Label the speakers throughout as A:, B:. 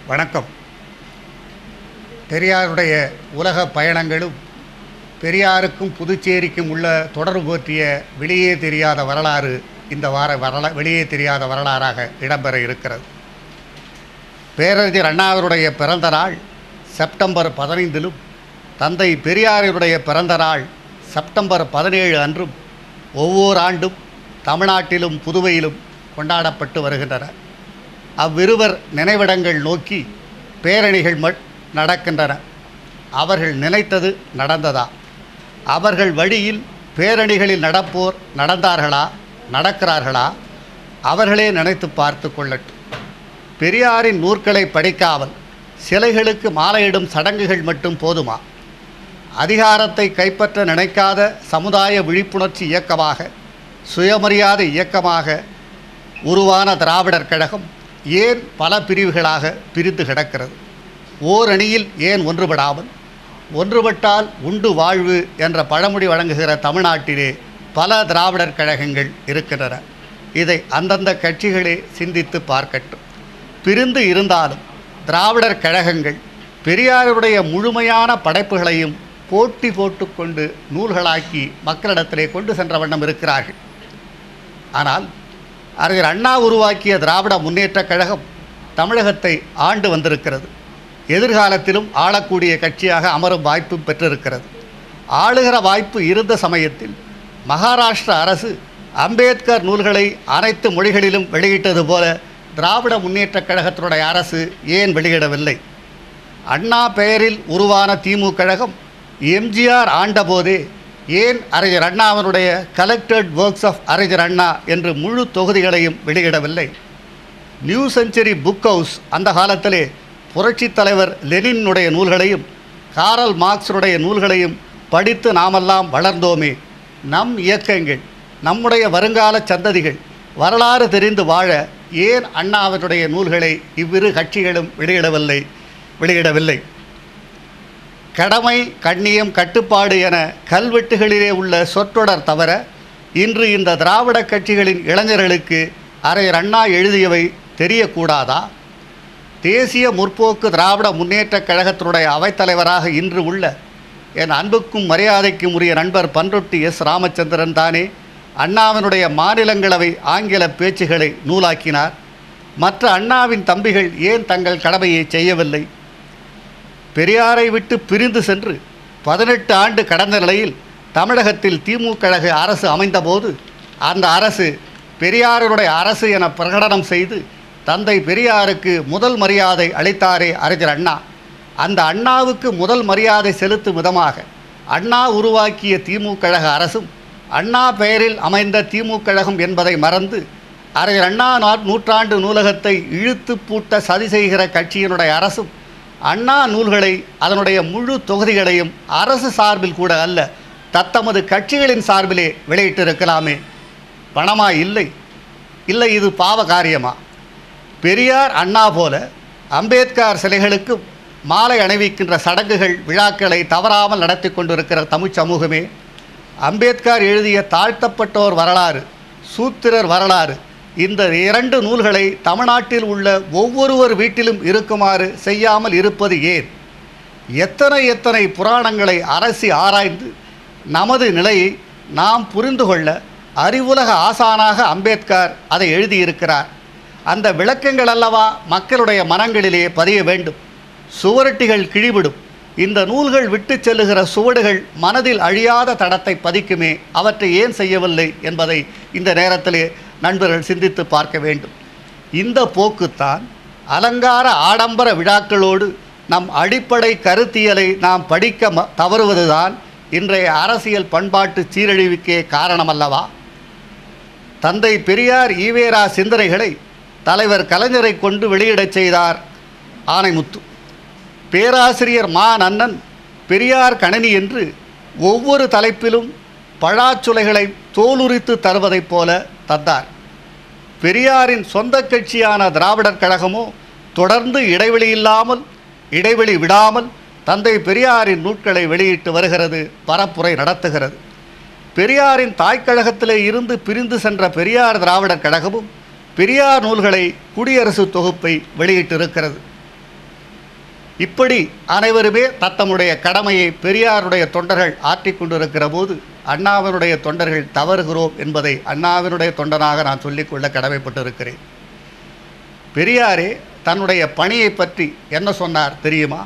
A: வணக்கம் பெரியாருடைய உலக பயணங்களும் பெரியாருக்கும் புதுச்சேரிக்கும் உள்ள தொடர்பு பற்றிய வெளியே தெரியாத வரலாறு இந்த வார வரலா வெளியே தெரியாத வரலாறாக இடம்பெற இருக்கிறது பேரறிஞர் அண்ணாவருடைய பிறந்த நாள் செப்டம்பர் பதினைந்திலும் தந்தை பெரியாருடைய பிறந்த நாள் செப்டம்பர் பதினேழு அன்றும் ஒவ்வொரு ஆண்டும் தமிழ்நாட்டிலும் புதுவையிலும் கொண்டாடப்பட்டு வருகின்றன அவ்விருவர் நினைவிடங்கள் நோக்கி பேரணிகள் ம நடக்கின்றன அவர்கள் நினைத்தது நடந்ததா அவர்கள் வழியில் பேரணிகளில் நடப்போர் நடந்தார்களா நடக்கிறார்களா அவர்களே நினைத்து பார்த்து கொள்ளட்டும் பெரியாரின் நூற்களை படிக்காமல் சிலைகளுக்கு மாலையிடும் சடங்குகள் மட்டும் போதுமா அதிகாரத்தை கைப்பற்ற நினைக்காத சமுதாய விழிப்புணர்ச்சி இயக்கமாக சுயமரியாதை இயக்கமாக உருவான திராவிடர் கழகம் ஏன் பல பிரிவுகளாக பிரிந்து கிடக்கிறது ஓரணியில் ஏன் ஒன்றுபடாமல் ஒன்றுபட்டால் உண்டு வாழ்வு என்ற பழமொழி வழங்குகிற தமிழ்நாட்டிலே பல திராவிடர் கழகங்கள் இருக்கின்றன இதை அந்தந்த கட்சிகளே சிந்தித்து பார்க்கட்டும் பிரிந்து இருந்தாலும் திராவிடர் கழகங்கள் பெரியாருடைய முழுமையான படைப்புகளையும் போட்டி போட்டுக்கொண்டு நூல்களாக்கி மக்களிடத்திலே கொண்டு சென்ற வண்ணம் இருக்கிறார்கள் ஆனால் அறிஞர் அண்ணா உருவாக்கிய திராவிட முன்னேற்றக் கழகம் தமிழகத்தை ஆண்டு வந்திருக்கிறது எதிர்காலத்திலும் ஆளக்கூடிய கட்சியாக அமரும் வாய்ப்பு பெற்றிருக்கிறது ஆளுகிற வாய்ப்பு இருந்த சமயத்தில் மகாராஷ்டிர அரசு அம்பேத்கர் நூல்களை அனைத்து மொழிகளிலும் வெளியிட்டது போல திராவிட முன்னேற்றக் கழகத்தினுடைய அரசு ஏன் வெளியிடவில்லை அண்ணா பெயரில் உருவான திமுக கழகம் எம்ஜிஆர் ஆண்டபோதே ஏன் அறிஞர் அண்ணாவினுடைய கலெக்டட் ஒர்க்ஸ் ஆஃப் அறிஞர் அண்ணா என்று முழு தொகுதிகளையும் வெளியிடவில்லை நியூ செஞ்சுரி புக் ஹவுஸ் அந்த காலத்திலே புரட்சித் தலைவர் லெனினுடைய நூல்களையும் காரல் மார்க்ஸுடைய நூல்களையும் படித்து நாமெல்லாம் வளர்ந்தோமே நம் இயக்கங்கள் நம்முடைய வருங்கால சந்ததிகள் வரலாறு தெரிந்து வாழ ஏன் அண்ணாவினுடைய நூல்களை இவ்விரு கட்சிகளும் வெளியிடவில்லை வெளியிடவில்லை கடமை கண்ணியம் கட்டுப்பாடு என கல்வெட்டுகளிலே உள்ள சொற்றொடர் தவிர இன்று இந்த திராவிட கட்சிகளின் இளைஞர்களுக்கு அரையர் அண்ணா எழுதியவை தெரியக்கூடாதா தேசிய முற்போக்கு திராவிட முன்னேற்றக் கழகத்தினுடைய அவைத்தலைவராக இன்று உள்ள என் அன்புக்கும் மரியாதைக்கும் உரிய நண்பர் பன்ருட்டி எஸ் ராமச்சந்திரன் தானே அண்ணாவினுடைய மாநிலங்களவை ஆங்கில பேச்சுகளை நூலாக்கினார் மற்ற அண்ணாவின் தம்பிகள் ஏன் தங்கள் கடமையை செய்யவில்லை பெரியாரை விட்டு பிரிந்து சென்று பதினெட்டு ஆண்டு கடந்த நிலையில் தமிழகத்தில் திமுக கழக அரசு அமைந்தபோது அந்த அரசு பெரியாருடைய அரசு என பிரகடனம் செய்து தந்தை பெரியாருக்கு முதல் மரியாதை அளித்தாரே அறிஞர் அண்ணா அந்த அண்ணாவுக்கு முதல் மரியாதை செலுத்தும் விதமாக அண்ணா உருவாக்கிய திமுக கழக அரசும் அண்ணா பெயரில் அமைந்த திமுக கழகம் என்பதை மறந்து அறிஞர் அண்ணா நா- நூற்றாண்டு நூலகத்தை இழுத்து பூட்ட சதி செய்கிற கட்சியினுடைய அரசும் அண்ணா நூல்களை அதனுடைய முழு தொகுதிகளையும் அரசு சார்பில் கூட அல்ல தத்தமது கட்சிகளின் சார்பிலே வெளியிட்டிருக்கலாமே பணமா இல்லை இல்லை இது பாவ காரியமா பெரியார் அண்ணா போல அம்பேத்கர் சிலைகளுக்கு மாலை அணிவிக்கின்ற சடங்குகள் விழாக்களை தவறாமல் நடத்தி கொண்டிருக்கிற தமிழ் சமூகமே அம்பேத்கர் எழுதிய தாழ்த்தப்பட்டோர் வரலாறு சூத்திரர் வரலாறு இந்த இரண்டு நூல்களை தமிழ்நாட்டில் உள்ள ஒவ்வொருவர் வீட்டிலும் இருக்குமாறு செய்யாமல் இருப்பது ஏன் எத்தனை எத்தனை புராணங்களை அரசி ஆராய்ந்து நமது நிலையை நாம் புரிந்து கொள்ள அறிவுலக ஆசானாக அம்பேத்கர் அதை எழுதியிருக்கிறார் அந்த விளக்கங்கள் அல்லவா மக்களுடைய மனங்களிலே பதிய வேண்டும் சுவரட்டிகள் கிழிவிடும் இந்த நூல்கள் விட்டுச் செல்லுகிற சுவடுகள் மனதில் அழியாத தடத்தை பதிக்குமே அவற்றை ஏன் செய்யவில்லை என்பதை இந்த நேரத்திலே நண்பர்கள் சிந்தித்து பார்க்க வேண்டும் இந்த போக்குத்தான் அலங்கார ஆடம்பர விழாக்களோடு நம் அடிப்படை கருத்தியலை நாம் படிக்க ம- தவறுவதுதான் இன்றைய அரசியல் பண்பாட்டு சீரழிவுக்கே காரணமல்லவா தந்தை பெரியார் ஈவேரா சிந்தனைகளை தலைவர் கலைஞரை கொண்டு வெளியிடச் செய்தார் ஆனைமுத்து பேராசிரியர் மா நன்னன் பெரியார் கணனி என்று ஒவ்வொரு தலைப்பிலும் பழாச்சுளைகளை தோலுரித்து தருவதைப் போல தந்தார் பெரியாரின் சொந்த கட்சியான திராவிடர் கழகமோ தொடர்ந்து இடைவெளி இல்லாமல் இடைவெளி விடாமல் தந்தை பெரியாரின் நூட்களை வெளியிட்டு வருகிறது பரப்புரை நடத்துகிறது பெரியாரின் தாய்க்கழகத்திலே இருந்து பிரிந்து சென்ற பெரியார் திராவிடர் கழகமும் பெரியார் நூல்களை குடியரசு தொகுப்பை வெளியிட்டிருக்கிறது இப்படி அனைவருமே தத்தமுடைய கடமையை பெரியாருடைய தொண்டர்கள் ஆற்றிக் கொண்டிருக்கிற போது அண்ணாவினுடைய தொண்டர்கள் தவறுகிறோம் என்பதை அண்ணாவினுடைய தொண்டனாக நான் சொல்லிக்கொள்ள கடமைப்பட்டிருக்கிறேன் பெரியாரே தன்னுடைய பணியை பற்றி என்ன சொன்னார் தெரியுமா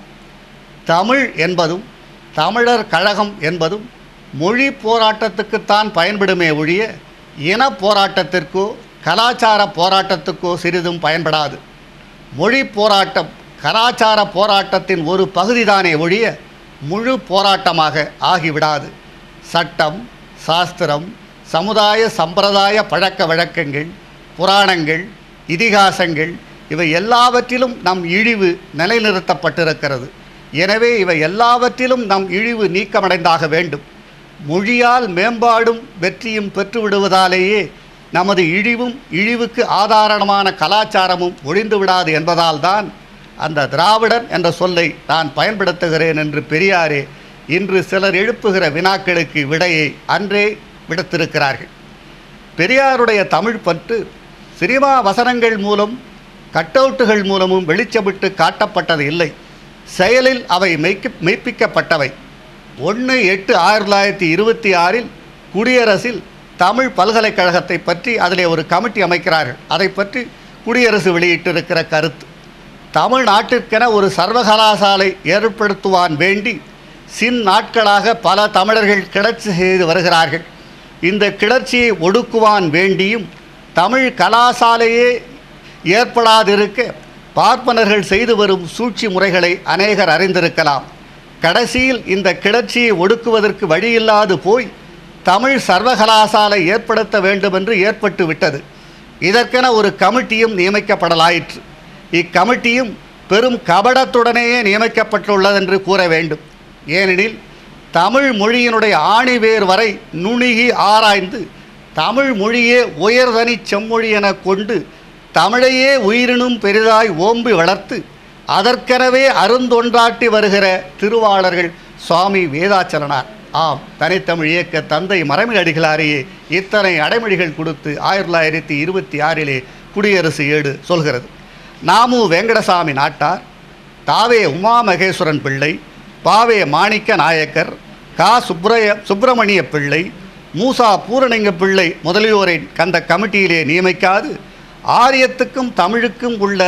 A: தமிழ் என்பதும் தமிழர் கழகம் என்பதும் மொழி போராட்டத்துக்குத்தான் பயன்படுமே ஒழிய இன போராட்டத்திற்கோ கலாச்சார போராட்டத்துக்கோ சிறிதும் பயன்படாது மொழி போராட்டம் கலாச்சார போராட்டத்தின் ஒரு பகுதிதானே ஒழிய முழு போராட்டமாக ஆகிவிடாது சட்டம் சாஸ்திரம் சமுதாய சம்பிரதாய பழக்க வழக்கங்கள் புராணங்கள் இதிகாசங்கள் இவை எல்லாவற்றிலும் நம் இழிவு நிலைநிறுத்தப்பட்டிருக்கிறது எனவே இவை எல்லாவற்றிலும் நம் இழிவு நீக்கமடைந்தாக வேண்டும் மொழியால் மேம்பாடும் வெற்றியும் பெற்றுவிடுவதாலேயே நமது இழிவும் இழிவுக்கு ஆதாரமான கலாச்சாரமும் ஒழிந்து விடாது என்பதால்தான் அந்த திராவிடன் என்ற சொல்லை நான் பயன்படுத்துகிறேன் என்று பெரியாரே இன்று சிலர் எழுப்புகிற வினாக்களுக்கு விடையை அன்றே விடுத்திருக்கிறார்கள் பெரியாருடைய தமிழ் பற்று சினிமா வசனங்கள் மூலம் கட்டவுட்டுகள் மூலமும் வெளிச்சமிட்டு காட்டப்பட்டது இல்லை செயலில் அவை மெய்க்க மெய்ப்பிக்கப்பட்டவை ஒன்று எட்டு ஆயிரத்தி தொள்ளாயிரத்தி இருபத்தி ஆறில் குடியரசில் தமிழ் பல்கலைக்கழகத்தை பற்றி அதிலே ஒரு கமிட்டி அமைக்கிறார்கள் அதை பற்றி குடியரசு வெளியிட்டிருக்கிற கருத்து தமிழ்நாட்டிற்கென ஒரு சர்வகலாசாலை ஏற்படுத்துவான் வேண்டி சின் நாட்களாக பல தமிழர்கள் கிளர்ச்சி செய்து வருகிறார்கள் இந்த கிளர்ச்சியை ஒடுக்குவான் வேண்டியும் தமிழ் கலாசாலையே ஏற்படாதிருக்க பார்ப்பனர்கள் செய்து வரும் சூழ்ச்சி முறைகளை அநேகர் அறிந்திருக்கலாம் கடைசியில் இந்த கிளர்ச்சியை ஒடுக்குவதற்கு வழியில்லாது போய் தமிழ் சர்வகலாசாலை ஏற்படுத்த வேண்டுமென்று ஏற்பட்டு விட்டது இதற்கென ஒரு கமிட்டியும் நியமிக்கப்படலாயிற்று இக்கமிட்டியும் பெரும் கபடத்துடனேயே நியமிக்கப்பட்டுள்ளதென்று கூற வேண்டும் ஏனெனில் தமிழ் மொழியினுடைய ஆணிவேர் வரை நுணுகி ஆராய்ந்து தமிழ் மொழியே உயர்தனி செம்மொழி என கொண்டு தமிழையே உயிரினும் பெரிதாய் ஓம்பி வளர்த்து அதற்கெனவே அருந்தொன்றாட்டி வருகிற திருவாளர்கள் சுவாமி வேதாச்சலனார் ஆம் தனித்தமிழ் இயக்க தந்தை மறைமை அடிகளாரையே இத்தனை அடைமொழிகள் கொடுத்து ஆயிரத்தி தொள்ளாயிரத்தி இருபத்தி ஆறிலே குடியரசு ஏடு சொல்கிறது நாமு வெங்கடசாமி நாட்டார் தாவே உமா மகேஸ்வரன் பிள்ளை பாவே மாணிக்க நாயக்கர் கா சுப்ரய சுப்பிரமணிய பிள்ளை மூசா பூரணலிங்க பிள்ளை முதலியோரை கந்த கமிட்டியிலே நியமிக்காது ஆரியத்துக்கும் தமிழுக்கும் உள்ள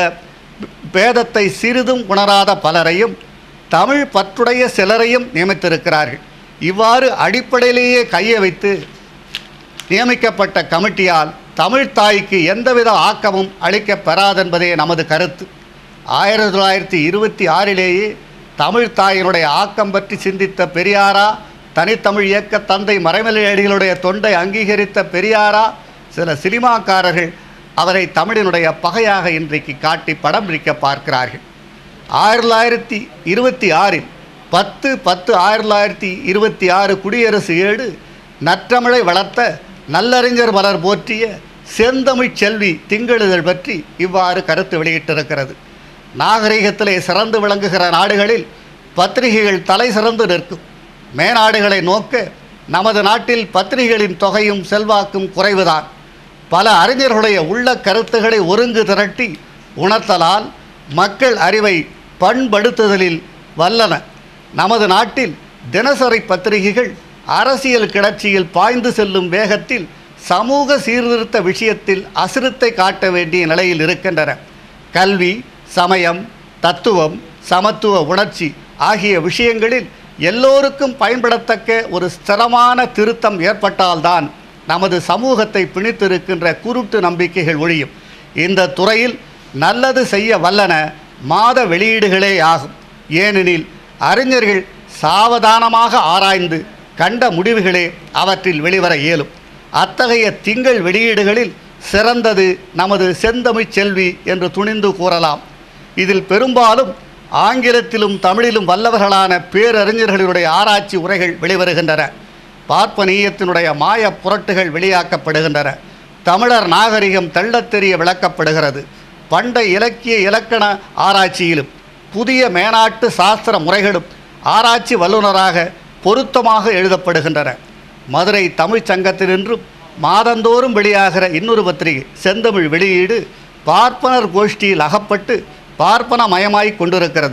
A: பேதத்தை சிறிதும் உணராத பலரையும் தமிழ் பற்றுடைய சிலரையும் நியமித்திருக்கிறார்கள் இவ்வாறு அடிப்படையிலேயே கையை வைத்து நியமிக்கப்பட்ட கமிட்டியால் தமிழ் தாய்க்கு எந்தவித ஆக்கமும் அளிக்கப் பெறாதென்பதே நமது கருத்து ஆயிரத்தி தொள்ளாயிரத்தி இருபத்தி ஆறிலேயே தமிழ் தாயினுடைய ஆக்கம் பற்றி சிந்தித்த பெரியாரா தனித்தமிழ் இயக்க தந்தை மறைமலையடிகளுடைய தொண்டை அங்கீகரித்த பெரியாரா சில சினிமாக்காரர்கள் அவரை தமிழினுடைய பகையாக இன்றைக்கு காட்டி படம் பிடிக்க பார்க்கிறார்கள் ஆயிரத்தி தொள்ளாயிரத்தி இருபத்தி ஆறில் பத்து பத்து ஆயிரத்தி தொள்ளாயிரத்தி இருபத்தி ஆறு குடியரசு ஏடு நற்றமிழை வளர்த்த நல்லறிஞர் மலர் போற்றிய செந்தமிழ்ச் செல்வி திங்களிதழ் பற்றி இவ்வாறு கருத்து வெளியிட்டிருக்கிறது நாகரிகத்திலே சிறந்து விளங்குகிற நாடுகளில் பத்திரிகைகள் தலை சிறந்து நிற்கும் மேநாடுகளை நோக்க நமது நாட்டில் பத்திரிகைகளின் தொகையும் செல்வாக்கும் குறைவுதான் பல அறிஞர்களுடைய உள்ள கருத்துக்களை ஒருங்கு திரட்டி உணர்த்தலால் மக்கள் அறிவை பண்படுத்துதலில் வல்லன நமது நாட்டில் தினசரி பத்திரிகைகள் அரசியல் கிளர்ச்சியில் பாய்ந்து செல்லும் வேகத்தில் சமூக சீர்திருத்த விஷயத்தில் அசிரத்தை காட்ட வேண்டிய நிலையில் இருக்கின்றன கல்வி சமயம் தத்துவம் சமத்துவ உணர்ச்சி ஆகிய விஷயங்களில் எல்லோருக்கும் பயன்படத்தக்க ஒரு ஸ்திரமான திருத்தம் ஏற்பட்டால்தான் நமது சமூகத்தை பிணித்திருக்கின்ற குருட்டு நம்பிக்கைகள் ஒழியும் இந்த துறையில் நல்லது செய்ய வல்லன மாத வெளியீடுகளே ஆகும் ஏனெனில் அறிஞர்கள் சாவதானமாக ஆராய்ந்து கண்ட முடிவுகளே அவற்றில் வெளிவர இயலும் அத்தகைய திங்கள் வெளியீடுகளில் சிறந்தது நமது செந்தமிழ்ச் செல்வி என்று துணிந்து கூறலாம் இதில் பெரும்பாலும் ஆங்கிலத்திலும் தமிழிலும் வல்லவர்களான பேரறிஞர்களுடைய ஆராய்ச்சி உரைகள் வெளிவருகின்றன பார்ப்பனீயத்தினுடைய மாய புரட்டுகள் வெளியாக்கப்படுகின்றன தமிழர் நாகரிகம் தெள்ளத் தெரிய விளக்கப்படுகிறது பண்டை இலக்கிய இலக்கண ஆராய்ச்சியிலும் புதிய மேனாட்டு சாஸ்திர முறைகளும் ஆராய்ச்சி வல்லுநராக பொருத்தமாக எழுதப்படுகின்றன மதுரை தமிழ்ச் சங்கத்தினின்றும் மாதந்தோறும் வெளியாகிற இன்னொரு பத்திரிகை செந்தமிழ் வெளியீடு பார்ப்பனர் கோஷ்டியில் அகப்பட்டு பார்ப்பனமயமாய் கொண்டிருக்கிறது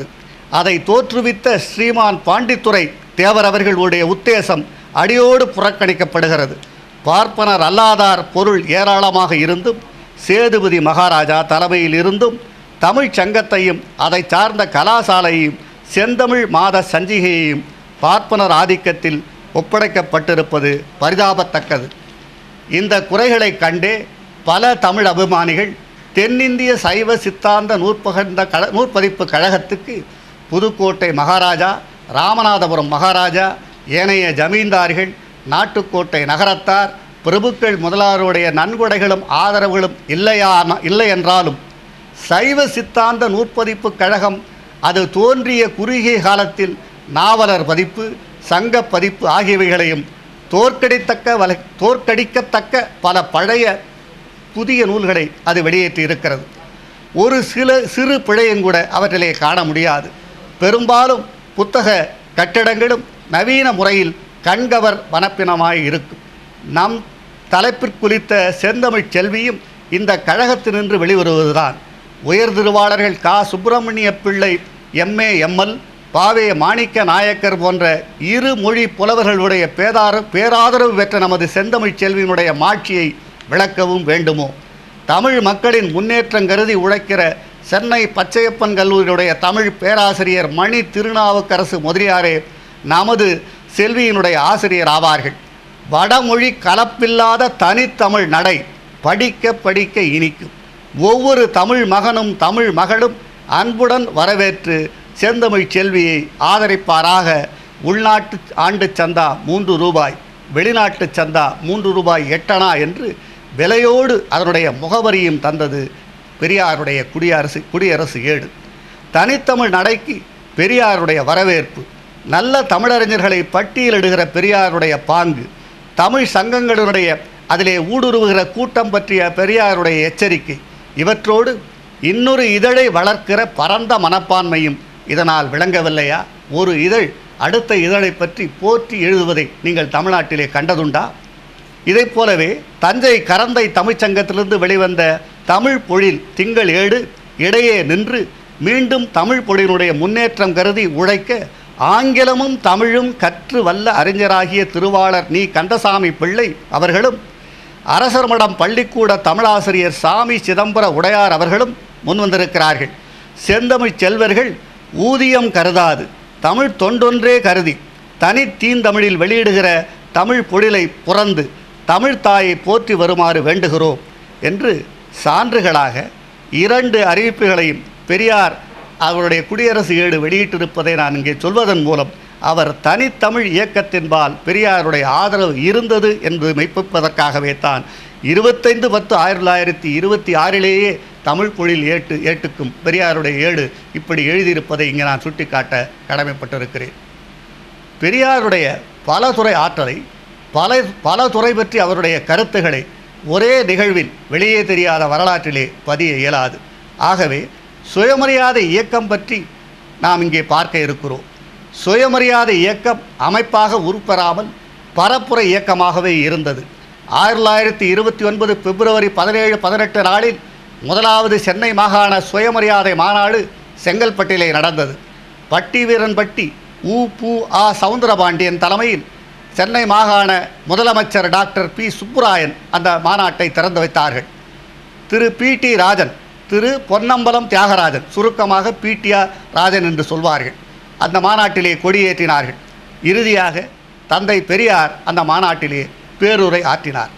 A: அதை தோற்றுவித்த ஸ்ரீமான் பாண்டித்துரை தேவர் அவர்களுடைய உத்தேசம் அடியோடு புறக்கணிக்கப்படுகிறது பார்ப்பனர் அல்லாதார் பொருள் ஏராளமாக இருந்தும் சேதுபதி மகாராஜா தலைமையில் இருந்தும் தமிழ்ச் சங்கத்தையும் அதை சார்ந்த கலாசாலையையும் செந்தமிழ் மாத சஞ்சிகையையும் பார்ப்பனர் ஆதிக்கத்தில் ஒப்படைக்கப்பட்டிருப்பது பரிதாபத்தக்கது இந்த குறைகளை கண்டே பல தமிழ் அபிமானிகள் தென்னிந்திய சைவ சித்தாந்த நூற்பகர்ந்த கழ நூற்பதிப்பு கழகத்துக்கு புதுக்கோட்டை மகாராஜா ராமநாதபுரம் மகாராஜா ஏனைய ஜமீன்தார்கள் நாட்டுக்கோட்டை நகரத்தார் பிரபுக்கள் முதலாளருடைய நன்கொடைகளும் ஆதரவுகளும் இல்லையா இல்லை என்றாலும் சைவ சித்தாந்த நூற்பதிப்பு கழகம் அது தோன்றிய குறுகிய காலத்தில் நாவலர் பதிப்பு சங்க பதிப்பு ஆகியவைகளையும் தோற்கடித்தக்க வல தோற்கடிக்கத்தக்க பல பழைய புதிய நூல்களை அது வெளியேற்றி இருக்கிறது ஒரு சில சிறு பிழையும் கூட அவற்றிலே காண முடியாது பெரும்பாலும் புத்தக கட்டிடங்களும் நவீன முறையில் கண்கவர் வனப்பினமாய் இருக்கும் நம் தலைப்பிற்குறித்த செந்தமிழ் செல்வியும் இந்த கழகத்தினின்று வெளிவருவதுதான் உயர் திருவாளர்கள் கா சுப்பிரமணிய பிள்ளை எம்ஏ எம்எல் பாவே மாணிக்க நாயக்கர் போன்ற இரு மொழி புலவர்களுடைய பேதார பேராதரவு பெற்ற நமது செந்தமிழ் செல்வியினுடைய மாட்சியை விளக்கவும் வேண்டுமோ தமிழ் மக்களின் முன்னேற்றம் கருதி உழைக்கிற சென்னை பச்சையப்பன் கல்லூரியுடைய தமிழ் பேராசிரியர் மணி திருநாவுக்கரசு முதலியாரே நமது செல்வியினுடைய ஆசிரியர் ஆவார்கள் வடமொழி கலப்பில்லாத தனித்தமிழ் நடை படிக்க படிக்க இனிக்கும் ஒவ்வொரு தமிழ் மகனும் தமிழ் மகளும் அன்புடன் வரவேற்று செந்தமிழ் செல்வியை ஆதரிப்பாராக உள்நாட்டு ஆண்டு சந்தா மூன்று ரூபாய் வெளிநாட்டு சந்தா மூன்று ரூபாய் எட்டணா என்று விலையோடு அதனுடைய முகவரியும் தந்தது பெரியாருடைய குடியரசு குடியரசு ஏடு தனித்தமிழ் நடைக்கு பெரியாருடைய வரவேற்பு நல்ல தமிழறிஞர்களை பட்டியலிடுகிற பெரியாருடைய பாங்கு தமிழ் சங்கங்களுடைய அதிலே ஊடுருவுகிற கூட்டம் பற்றிய பெரியாருடைய எச்சரிக்கை இவற்றோடு இன்னொரு இதழை வளர்க்கிற பரந்த மனப்பான்மையும் இதனால் விளங்கவில்லையா ஒரு இதழ் அடுத்த இதழை பற்றி போற்றி எழுதுவதை நீங்கள் தமிழ்நாட்டிலே கண்டதுண்டா இதைப் போலவே தஞ்சை கரந்தை தமிழ்ச்சங்கத்திலிருந்து வெளிவந்த தமிழ் பொழில் திங்கள் ஏடு இடையே நின்று மீண்டும் தமிழ் பொழிலினுடைய முன்னேற்றம் கருதி உழைக்க ஆங்கிலமும் தமிழும் கற்று வல்ல அறிஞராகிய திருவாளர் நீ கந்தசாமி பிள்ளை அவர்களும் அரசர்மடம் பள்ளிக்கூட தமிழாசிரியர் சாமி சிதம்பர உடையார் அவர்களும் முன்வந்திருக்கிறார்கள் செந்தமிழ் செல்வர்கள் ஊதியம் கருதாது தமிழ் தொண்டொன்றே கருதி தனி தீந்தமிழில் வெளியிடுகிற தமிழ் பொழிலை புறந்து தமிழ் தாயை போற்றி வருமாறு வேண்டுகிறோம் என்று சான்றுகளாக இரண்டு அறிவிப்புகளையும் பெரியார் அவருடைய குடியரசு ஏடு வெளியிட்டிருப்பதை நான் இங்கே சொல்வதன் மூலம் அவர் தனித்தமிழ் இயக்கத்தின்பால் பெரியாருடைய ஆதரவு இருந்தது என்று மெய்ப்பிப்பதற்காகவே தான் இருபத்தைந்து பத்து ஆயிரத்தி தொள்ளாயிரத்தி இருபத்தி ஆறிலேயே தமிழ் பொழில் ஏட்டு ஏட்டுக்கும் பெரியாருடைய ஏடு இப்படி எழுதியிருப்பதை இங்கே நான் சுட்டிக்காட்ட கடமைப்பட்டிருக்கிறேன் பெரியாருடைய பல துறை ஆற்றலை பல பல துறை பற்றி அவருடைய கருத்துக்களை ஒரே நிகழ்வில் வெளியே தெரியாத வரலாற்றிலே பதிய இயலாது ஆகவே சுயமரியாதை இயக்கம் பற்றி நாம் இங்கே பார்க்க இருக்கிறோம் சுயமரியாதை இயக்கம் அமைப்பாக உருப்பெறாமல் பரப்புரை இயக்கமாகவே இருந்தது ஆயிரத்தி தொள்ளாயிரத்தி இருபத்தி ஒன்பது பிப்ரவரி பதினேழு பதினெட்டு நாளில் முதலாவது சென்னை மாகாண சுயமரியாதை மாநாடு செங்கல்பட்டிலே நடந்தது பட்டி வீரன்பட்டி உ பு ஆ சவுந்தரபாண்டியன் தலைமையில் சென்னை மாகாண முதலமைச்சர் டாக்டர் பி சுப்புராயன் அந்த மாநாட்டை திறந்து வைத்தார்கள் திரு பி டி ராஜன் திரு பொன்னம்பலம் தியாகராஜன் சுருக்கமாக பிடிஆர் ராஜன் என்று சொல்வார்கள் அந்த மாநாட்டிலே கொடியேற்றினார்கள் இறுதியாக தந்தை பெரியார் அந்த மாநாட்டிலே பேருரை ஆற்றினார்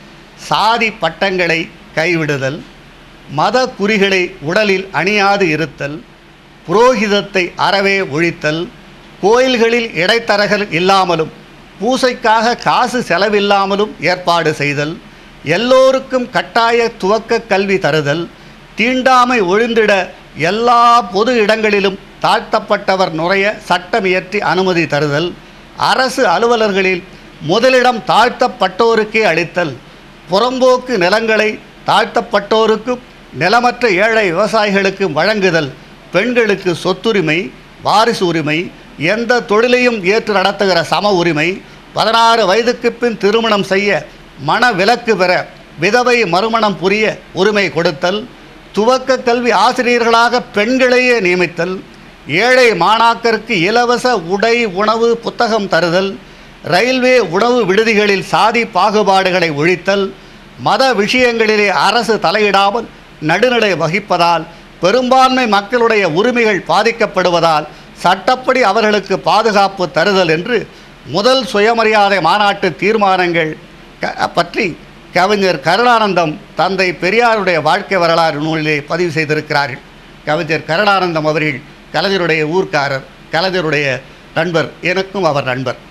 A: சாதி பட்டங்களை கைவிடுதல் மத குறிகளை உடலில் அணியாது இருத்தல் புரோகிதத்தை அறவே ஒழித்தல் கோயில்களில் இடைத்தரகர் இல்லாமலும் பூசைக்காக காசு செலவில்லாமலும் ஏற்பாடு செய்தல் எல்லோருக்கும் கட்டாய துவக்க கல்வி தருதல் தீண்டாமை ஒழிந்திட எல்லா பொது இடங்களிலும் தாழ்த்தப்பட்டவர் நுழைய சட்டம் இயற்றி அனுமதி தருதல் அரசு அலுவலர்களில் முதலிடம் தாழ்த்தப்பட்டோருக்கே அளித்தல் புறம்போக்கு நிலங்களை தாழ்த்தப்பட்டோருக்கும் நிலமற்ற ஏழை விவசாயிகளுக்கு வழங்குதல் பெண்களுக்கு சொத்துரிமை வாரிசு உரிமை எந்த தொழிலையும் ஏற்று நடத்துகிற சம உரிமை பதினாறு வயதுக்கு பின் திருமணம் செய்ய மன விலக்கு பெற விதவை மறுமணம் புரிய உரிமை கொடுத்தல் துவக்க கல்வி ஆசிரியர்களாக பெண்களையே நியமித்தல் ஏழை மாணாக்கருக்கு இலவச உடை உணவு புத்தகம் தருதல் ரயில்வே உணவு விடுதிகளில் சாதி பாகுபாடுகளை ஒழித்தல் மத விஷயங்களிலே அரசு தலையிடாமல் நடுநிலை வகிப்பதால் பெரும்பான்மை மக்களுடைய உரிமைகள் பாதிக்கப்படுவதால் சட்டப்படி அவர்களுக்கு பாதுகாப்பு தருதல் என்று முதல் சுயமரியாதை மாநாட்டு தீர்மானங்கள் க- பற்றி கவிஞர் கருணானந்தம் தந்தை பெரியாருடைய வாழ்க்கை வரலாறு நூலிலே பதிவு செய்திருக்கிறார்கள் கவிஞர் கருணானந்தம் அவர்கள் கலைஞருடைய ஊர்க்காரர் கலைஞருடைய நண்பர் எனக்கும் அவர் நண்பர்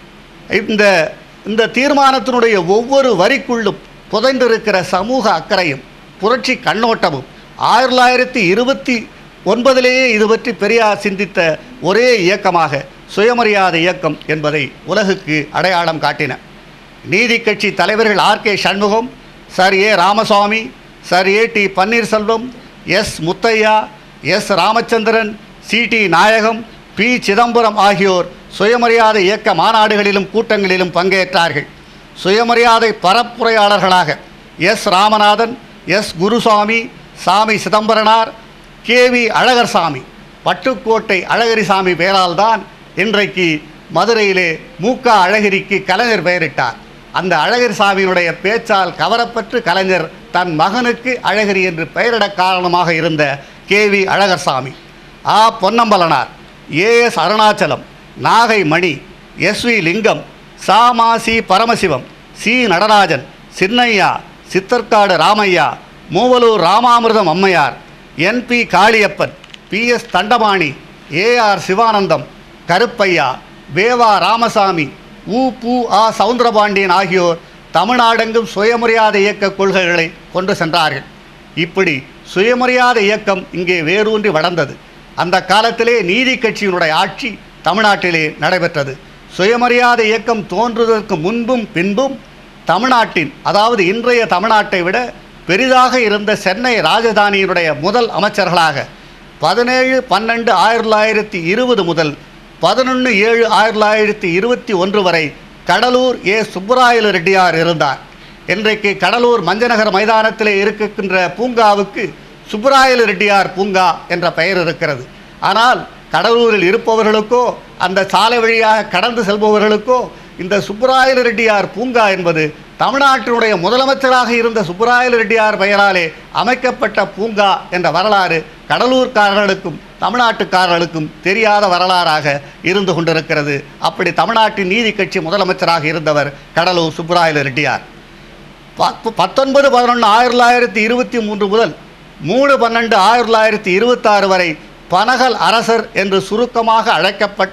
A: இந்த இந்த தீர்மானத்தினுடைய ஒவ்வொரு வரிக்குள்ளும் புதைந்திருக்கிற சமூக அக்கறையும் புரட்சி கண்ணோட்டமும் ஆயிரத்தி தொள்ளாயிரத்தி இருபத்தி ஒன்பதிலேயே இது பற்றி பெரியார் சிந்தித்த ஒரே இயக்கமாக சுயமரியாதை இயக்கம் என்பதை உலகுக்கு அடையாளம் காட்டின நீதி கட்சி தலைவர்கள் R K Shanmugam sir A Ramasamy sir A T Panneerselvam S Muthiah S Ramachandran C T Nayagam P Chidambaram ஆகியோர் சுயமரியாதை இயக்க மாநாடுகளிலும் கூட்டங்களிலும் பங்கேற்றார்கள் சுயமரியாதை பரப்புரையாளர்களாக S Ramanathan S Gurusamy Sami Chidambaranar K V Alagarsamy Pattukkottai Alagirisamy பெயரால் தான் இன்றைக்கு மதுரையிலே மூக்கா அழகிரிக்கு கலைஞர் பெயரிட்டார் அந்த அழகிரிசாமியினுடைய பேச்சால் கவரப்பட்டு கலைஞர் தன் மகனுக்கு அழகிரி என்று பெயரிட காரணமாக இருந்த கே வி அழகர்சாமி ஆ Ponnambalanar AS Arunachalam Nagai Mani S V Lingam சா மா சி பரமசிவம் சி நடராஜன் சின்னையா சித்தர்காடு ராமையா மூவலூர் ராமாமிர்தம் அம்மையார் N P Kaliappan P S Thandapani AR Sivanandam Karuppaiya வேவா ராமசாமி உ பு ஆ சவுந்தரபாண்டியன் ஆகியோர் தமிழ்நாடெங்கும் சுயமரியாதை இயக்க கொள்கைகளை கொண்டு சென்றார்கள் இப்படி சுயமரியாதை இயக்கம் இங்கே வேரூன்றி வளர்ந்தது அந்த காலத்திலே நீதி கட்சியினுடைய ஆட்சி தமிழ்நாட்டிலே நடைபெற்றது சுயமரியாதை இயக்கம் தோன்றுவதற்கு முன்பும் பின்பும் தமிழ்நாட்டின் அதாவது இன்றைய தமிழ்நாட்டை விட பெரிதாக இருந்த சென்னை ராஜதானியினுடைய முதல் அமைச்சர்களாக பதினேழு பன்னெண்டு ஆயிரத்தி தொள்ளாயிரத்தி இருபது முதல் பதினொன்று ஏழு ஆயிரத்தி தொள்ளாயிரத்தி இருபத்தி ஒன்று வரை கடலூர் ஏ சுப்பராயலு ரெட்டியார் இருந்தார் இன்றைக்கு கடலூர் மஞ்சநகர் மைதானத்திலே இருக்கின்ற பூங்காவுக்கு சுப்பராயலு ரெட்டியார் பூங்கா என்ற பெயர் இருக்கிறது ஆனால் கடலூரில் இருப்பவர்களுக்கோ அந்த சாலை வழியாக கடந்து செல்பவர்களுக்கோ இந்த சுப்பராயலு ரெட்டியார் பூங்கா என்பது தமிழ்நாட்டினுடைய முதலமைச்சராக இருந்த சுப்பராயலு ரெட்டியார் பெயராலே அமைக்கப்பட்ட பூங்கா என்ற வரலாறு கடலூர்காரர்களுக்கும் தமிழ்நாட்டுக்காரர்களுக்கும் தெரியாத வரலாறாக இருந்து கொண்டிருக்கிறது அப்படி தமிழ்நாட்டின் நீதி கட்சி முதலமைச்சராக இருந்தவர் கடலூர் சுப்பராயலு ரெட்டியார் பத்து பத்தொன்பது பதினொன்று ஆயிரத்தி தொள்ளாயிரத்தி இருபத்தி மூன்று முதல் மூணு பன்னெண்டு ஆயிரத்தி தொள்ளாயிரத்தி இருபத்தாறு வரை பனகல் அரசர் என்று சுருக்கமாக அழைக்கப்பட்ட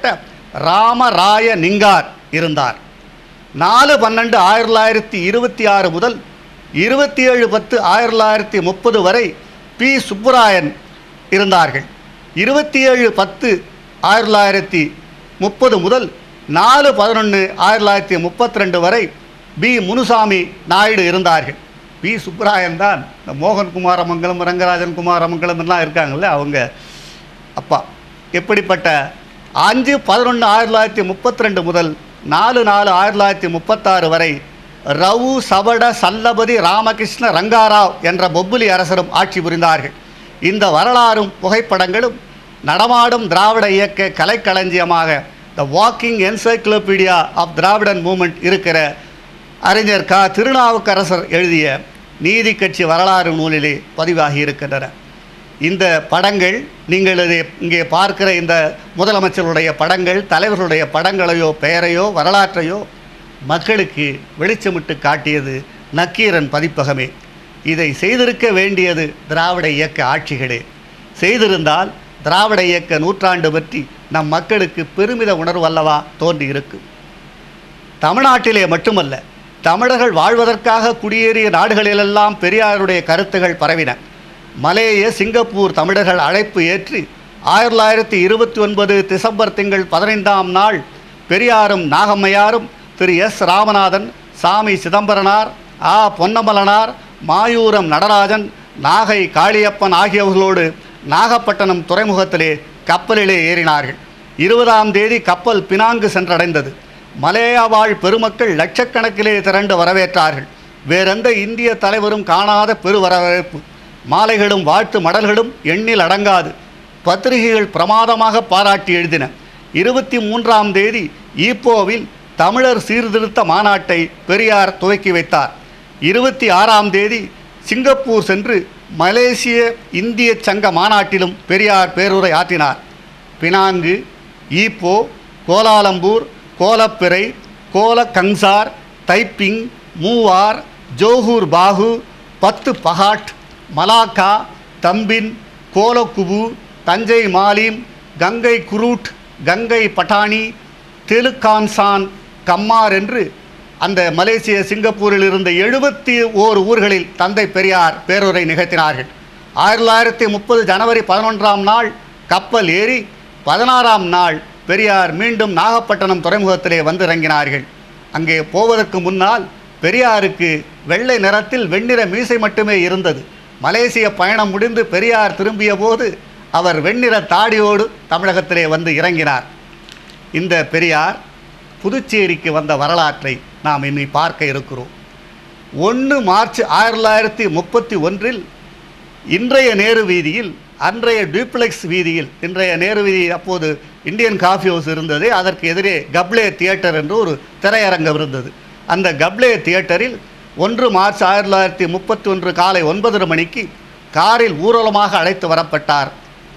A: ராமராய நிங்கார் இருந்தார் நாலு பன்னெண்டு ஆயிரத்தி தொள்ளாயிரத்தி இருபத்தி ஆறு முதல் இருபத்தி ஏழு பத்து ஆயிரத்தி தொள்ளாயிரத்தி முப்பது வரை பி சுப்புராயன் இருந்தார்கள் இருபத்தி ஏழு பத்து ஆயிரத்தி தொள்ளாயிரத்தி முப்பது முதல் நாலு பதினொன்று ஆயிரத்தி தொள்ளாயிரத்தி முப்பத்தி ரெண்டு வரை பி முனுசாமி நாயுடு இருந்தார்கள் பி சுப்பராயன் தான் இந்த மோகன் குமாரமங்கலம் ரங்கராஜன் குமாரமங்கலம் எல்லாம் இருக்காங்கல்ல அவங்க அப்பா எப்படிப்பட்ட அஞ்சு பதினொன்று ஆயிரத்தி தொள்ளாயிரத்தி முப்பத்தி ரெண்டு முதல் நாலு நாலு ஆயிரத்தி தொள்ளாயிரத்தி முப்பத்தாறு வரை ரவு சபட சல்லபதி ராமகிருஷ்ண ரங்காராவ் என்ற பொப்புலி அரசரும் ஆட்சி புரிந்தார்கள் இந்த வரலாறும் புகைப்படங்களும் நடமாடும் திராவிட இயக்க கலைக்களஞ்சியமாக the walking encyclopedia of Dravidian movement இருக்கிற அறிஞர் க திருநாவுக்கரசர் எழுதிய நீதி கட்சி வரலாறு நூலிலே பதிவாகி இருக்கின்றன இந்த படங்கள் நீங்கள் இதை இங்கே பார்க்கிற இந்த முதலமைச்சருடைய படங்கள் தலைவர்களுடைய படங்களையோ பெயரையோ வரலாற்றையோ மக்களுக்கு வெளிச்சமிட்டு காட்டியது நக்கீரன் பதிப்பகமே இதை செய்திருக்க வேண்டியது திராவிட இயக்க ஆட்சிகளே செய்திருந்தால் திராவிட இயக்க நூற்றாண்டு பற்றி நம் மக்களுக்கு பெருமித உணர்வு அல்லவா தோன்றியிருக்கும் தமிழ்நாட்டிலே மட்டுமல்ல தமிழர்கள் வாழ்வதற்காக குடியேறிய நாடுகளிலெல்லாம் பெரியாருடைய கருத்துகள் பரவின மலேய சிங்கப்பூர் தமிழர்கள் அழைப்பு ஏற்றி ஆயிரத்தி தொள்ளாயிரத்தி இருபத்தி ஒன்பது டிசம்பர் திங்கள் பதினைந்தாம் நாள் பெரியாரும் நாகம்மையாரும் திரு எஸ் ராமநாதன் சாமி சிதம்பரனார் ஆ பொன்னமலனார் மாயூரம் நடராஜன் நாகை காளியப்பன் ஆகியவர்களோடு நாகப்பட்டினம் துறைமுகத்திலே கப்பலிலே ஏறினார்கள் இருபதாம் தேதி கப்பல் பினாங்கு சென்றடைந்தது மலேயா வாழ் பெருமக்கள் லட்சக்கணக்கிலே திரண்டு வரவேற்றார்கள் வேறெந்த இந்திய தலைவரும் காணாத பெரு வரவேற்பு மாலைகளும் வாழ்த்து மடல்களும் எண்ணில் அடங்காது பத்திரிகைகள் பிரமாதமாக பாராட்டி எழுதின இருபத்தி மூன்றாம் தேதி ஈப்போவில் தமிழர் சீர்திருத்த மாநாட்டை பெரியார் துவக்கி வைத்தார் இருபத்தி ஆறாம் தேதி சிங்கப்பூர் சென்று மலேசிய இந்திய சங்க மாநாட்டிலும் பெரியார் பேருரை ஆற்றினார் Penang Ipoh Kuala Lumpur Kuala Pilah Kuala Kangsar Taiping Muar Johor Bahru Batu Pahat Malacca Tampin Kuala Kubu Tanjung Malim கங்கை குரூட் கங்கை பட்டாணி தெலுக்கான்சான் கம்மார் என்று அந்த மலேசிய சிங்கப்பூரில் இருந்த எழுபத்தி ஓர் ஊர்களில் தந்தை பெரியார் பேருரை நிகழ்த்தினார்கள் ஆயிரத்தி தொள்ளாயிரத்தி முப்பது ஜனவரி பதினொன்றாம் நாள் கப்பல் ஏறி பதினாறாம் நாள் பெரியார் மீண்டும் நாகப்பட்டினம் துறைமுகத்திலே வந்திறங்கினார்கள் அங்கே போவதற்கு முன்னால் பெரியாருக்கு வெள்ளை நிறத்தில் வெண்ணிற மீசை மட்டுமே இருந்தது மலேசிய பயணம் முடிந்து பெரியார் திரும்பிய போது அவர் வெண்ணிற தாடியோடு தமிழகத்திலே வந்து இறங்கினார் இந்த பெரியார் புதுச்சேரிக்கு வந்த வரலாற்றை நாம் இனி பார்க்க இருக்கிறோம் ஒன்று மார்ச் ஆயிரத்தி தொள்ளாயிரத்தி முப்பத்தி ஒன்றில் இன்றைய நேரு வீதியில் அன்றைய டியூப்ளெக்ஸ் வீதியில் இன்றைய நேரு வீதி அப்போது இந்தியன் காஃபி ஹவுஸ் இருந்தது அதற்கு எதிரே கப்லே தியேட்டர் என்று ஒரு திரையரங்கம் இருந்தது அந்த கப்லே தியேட்டரில் ஒன்று மார்ச் ஆயிரத்தி தொள்ளாயிரத்தி முப்பத்தி ஒன்று காலை ஒன்பதரை மணிக்கு காரில் ஊர்வலமாக அழைத்து வரப்பட்டார்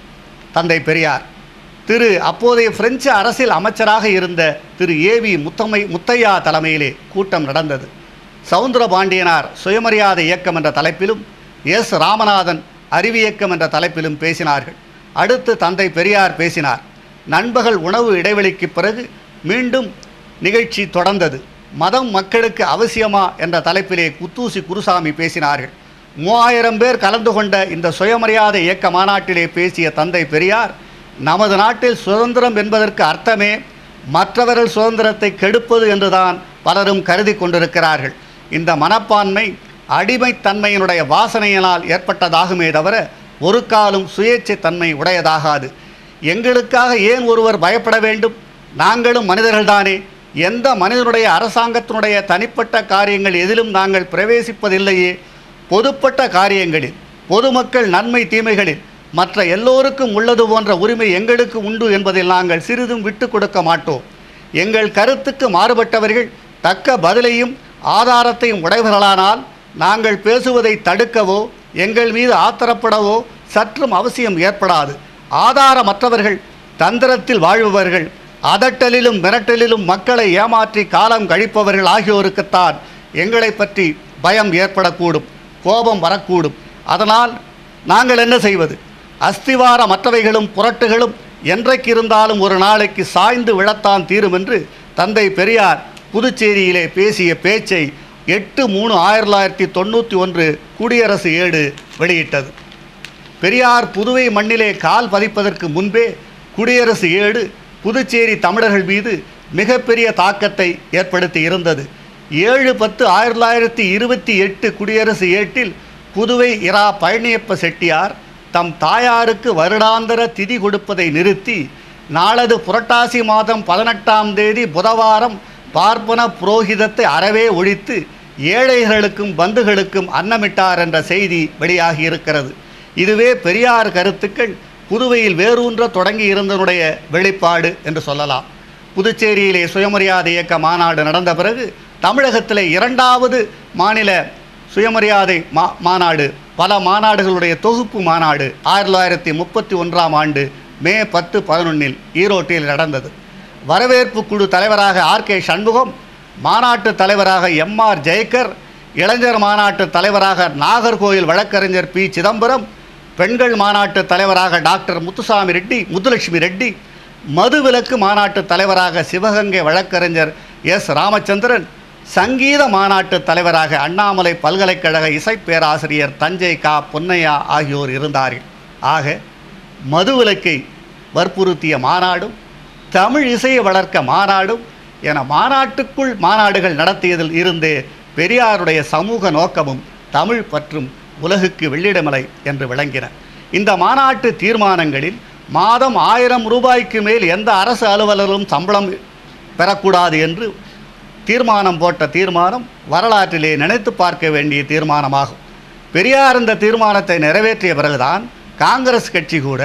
A: தந்தை பெரியார் திரு அப்போதைய பிரெஞ்சு அரசியல் அமைச்சராக இருந்த திரு ஏவி முத்தமை முத்தையா தலைமையிலே கூட்டம் நடந்தது சவுந்தரபாண்டியனார் சுயமரியாதை இயக்கம் என்ற தலைப்பிலும் எஸ் ராமநாதன் அறிவியக்கம் என்ற தலைப்பிலும் பேசினார்கள் அடுத்து தந்தை பெரியார் பேசினார் நண்பகல் உணவு இடைவெளிக்கு பிறகு மீண்டும் நிகழ்ச்சி தொடர்ந்தது மதம் மக்களுக்கு அவசியமா என்ற தலைப்பிலே குத்தூசி குருசாமி பேசினார்கள் மூவாயிரம் பேர் கலந்து கொண்ட இந்த சுயமரியாதை இயக்க மாநாட்டிலே பேசிய தந்தை பெரியார் நமது நாட்டில் சுதந்திரம் என்பதற்கு அர்த்தமே மற்றவர்கள் சுதந்திரத்தை கெடுப்பது என்றுதான் பலரும் கருதி கொண்டிருக்கிறார்கள் இந்த மனப்பான்மை அடிமைத்தன்மையினுடைய வாசனையினால் ஏற்பட்டதாகுமே தவிர ஒரு காலும் சுயேட்சை தன்மை உடையதாகாது எங்களுக்காக ஏன் ஒருவர் பயப்பட வேண்டும் நாங்களும் மனிதர்கள்தானே எந்த மனிதனுடைய அரசாங்கத்தினுடைய தனிப்பட்ட காரியங்கள் எதிலும் நாங்கள் பிரவேசிப்பதில்லையே பொதுப்பட்ட காரியங்களில் பொதுமக்கள் நன்மை தீமைகளில் மற்ற எல்லோருக்கும் உள்ளது போன்ற உரிமை எங்களுக்கு உண்டு என்பதில் நாங்கள் சிறிதும் விட்டு கொடுக்க மாட்டோம் எங்கள் கருத்துக்கு மாறுபட்டவர்கள் தக்க பதிலையும் ஆதாரத்தையும் உடையவர்களானால் நாங்கள் பேசுவதை தடுக்கவோ எங்கள் மீது ஆத்திரப்படவோ சற்றும் அவசியம் ஏற்படாது ஆதாரமற்றவர்கள் தந்திரத்தில் வாழ்பவர்கள் அதட்டலிலும் மிரட்டலிலும் மக்களை ஏமாற்றி காலம் கழிப்பவர்கள் ஆகியோருக்குத்தான் எங்களை பற்றி பயம் ஏற்படக்கூடும் கோபம் வரக்கூடும் அதனால் நாங்கள் என்ன செய்வது அஸ்திவார மற்றவைகளும் புரட்டுகளும் என்றைக்கு இருந்தாலும் ஒரு நாளைக்கு சாய்ந்து விழத்தான் தீரும் என்று தந்தை பெரியார் புதுச்சேரியிலே பேசிய பேச்சை எட்டு மூணு ஆயிரத்தி தொள்ளாயிரத்தி தொண்ணூற்றி ஒன்று குடியரசு ஏடு வெளியிட்டது பெரியார் புதுவை மண்ணிலே கால் பதிப்பதற்கு முன்பே குடியரசு ஏடு புதுச்சேரி தமிழர்கள் மீது மிகப்பெரிய தாக்கத்தை ஏற்படுத்தி இருந்தது ஏழு பத்து ஆயிரத்தி தொள்ளாயிரத்தி இருபத்தி எட்டு குடியரசு ஏட்டில் புதுவை இரா பழனியப்ப செட்டியார் தம் தாயாருக்கு வருடாந்திர திதி கொடுப்பதை நிறுத்தி நாளது புரட்டாசி மாதம் பதினெட்டாம் தேதி புதவாரம் பார்ப்பன புரோகிதத்தை அறவே ஒழித்து ஏழைகளுக்கும் பந்துகளுக்கும் அன்னமிட்டார் என்ற செய்தி வெளியாகி இருக்கிறது இதுவே பெரியார் கருத்துக்கள் புதுவையில் வேரூன்ற தொடங்கி இருந்தனுடைய வெளிப்பாடு என்று சொல்லலாம் புதுச்சேரியிலே சுயமரியாதை இயக்க மாநாடு நடந்த பிறகு தமிழகத்திலே இரண்டாவது மாநில சுயமரியாதை மா மாநாடு பல மாநாடுகளுடைய தொகுப்பு மாநாடு ஆயிரத்தி தொள்ளாயிரத்தி முப்பத்தி ஒன்றாம் ஆண்டு மே பத்து பதினொன்றில் ஈரோட்டில் நடந்தது வரவேற்பு குழு தலைவராக ஆர் கே சண்முகம் மாநாட்டு தலைவராக எம்ஆர் ஜெயக்கர் இளைஞர் மாநாட்டு தலைவராக நாகர்கோயில் வழக்கறிஞர் பி சிதம்பரம் பெண்கள் மாநாட்டு தலைவராக டாக்டர் முத்துசாமி ரெட்டி முத்துலட்சுமி ரெட்டி மதுவிலக்கு மாநாட்டு தலைவராக சிவகங்கை வழக்கறிஞர் எஸ் ராமச்சந்திரன் சங்கீத மாநாட்டு தலைவராக அண்ணாமலை பல்கலைக்கழக இசை பேராசிரியர் தஞ்சை கா பொன்னையா ஆகியோர் இருந்தார்கள் ஆக மதுவிலக்கை வற்புறுத்திய மாநாடும் தமிழ் இசையை வளர்க்க மாநாடும் என மாநாட்டுக்குள் மாநாடுகள் நடத்தியதில் இருந்தே பெரியாருடைய சமூக நோக்கமும் தமிழ் பற்றும் உலகுக்கு வெள்ளிடமலை என்று விளங்கின இந்த மாநாட்டு தீர்மானங்களில் மாதம் ஆயிரம் ரூபாய்க்கு மேல் எந்த அரசு அலுவலரும் சம்பளம் பெறக்கூடாது என்று தீர்மானம் போட்ட தீர்மானம் வரலாற்றிலே நினைத்து பார்க்க வேண்டிய தீர்மானமாகும் பெரியார் இந்த தீர்மானத்தை நிறைவேற்றிய பிறகுதான் காங்கிரஸ் கட்சி கூட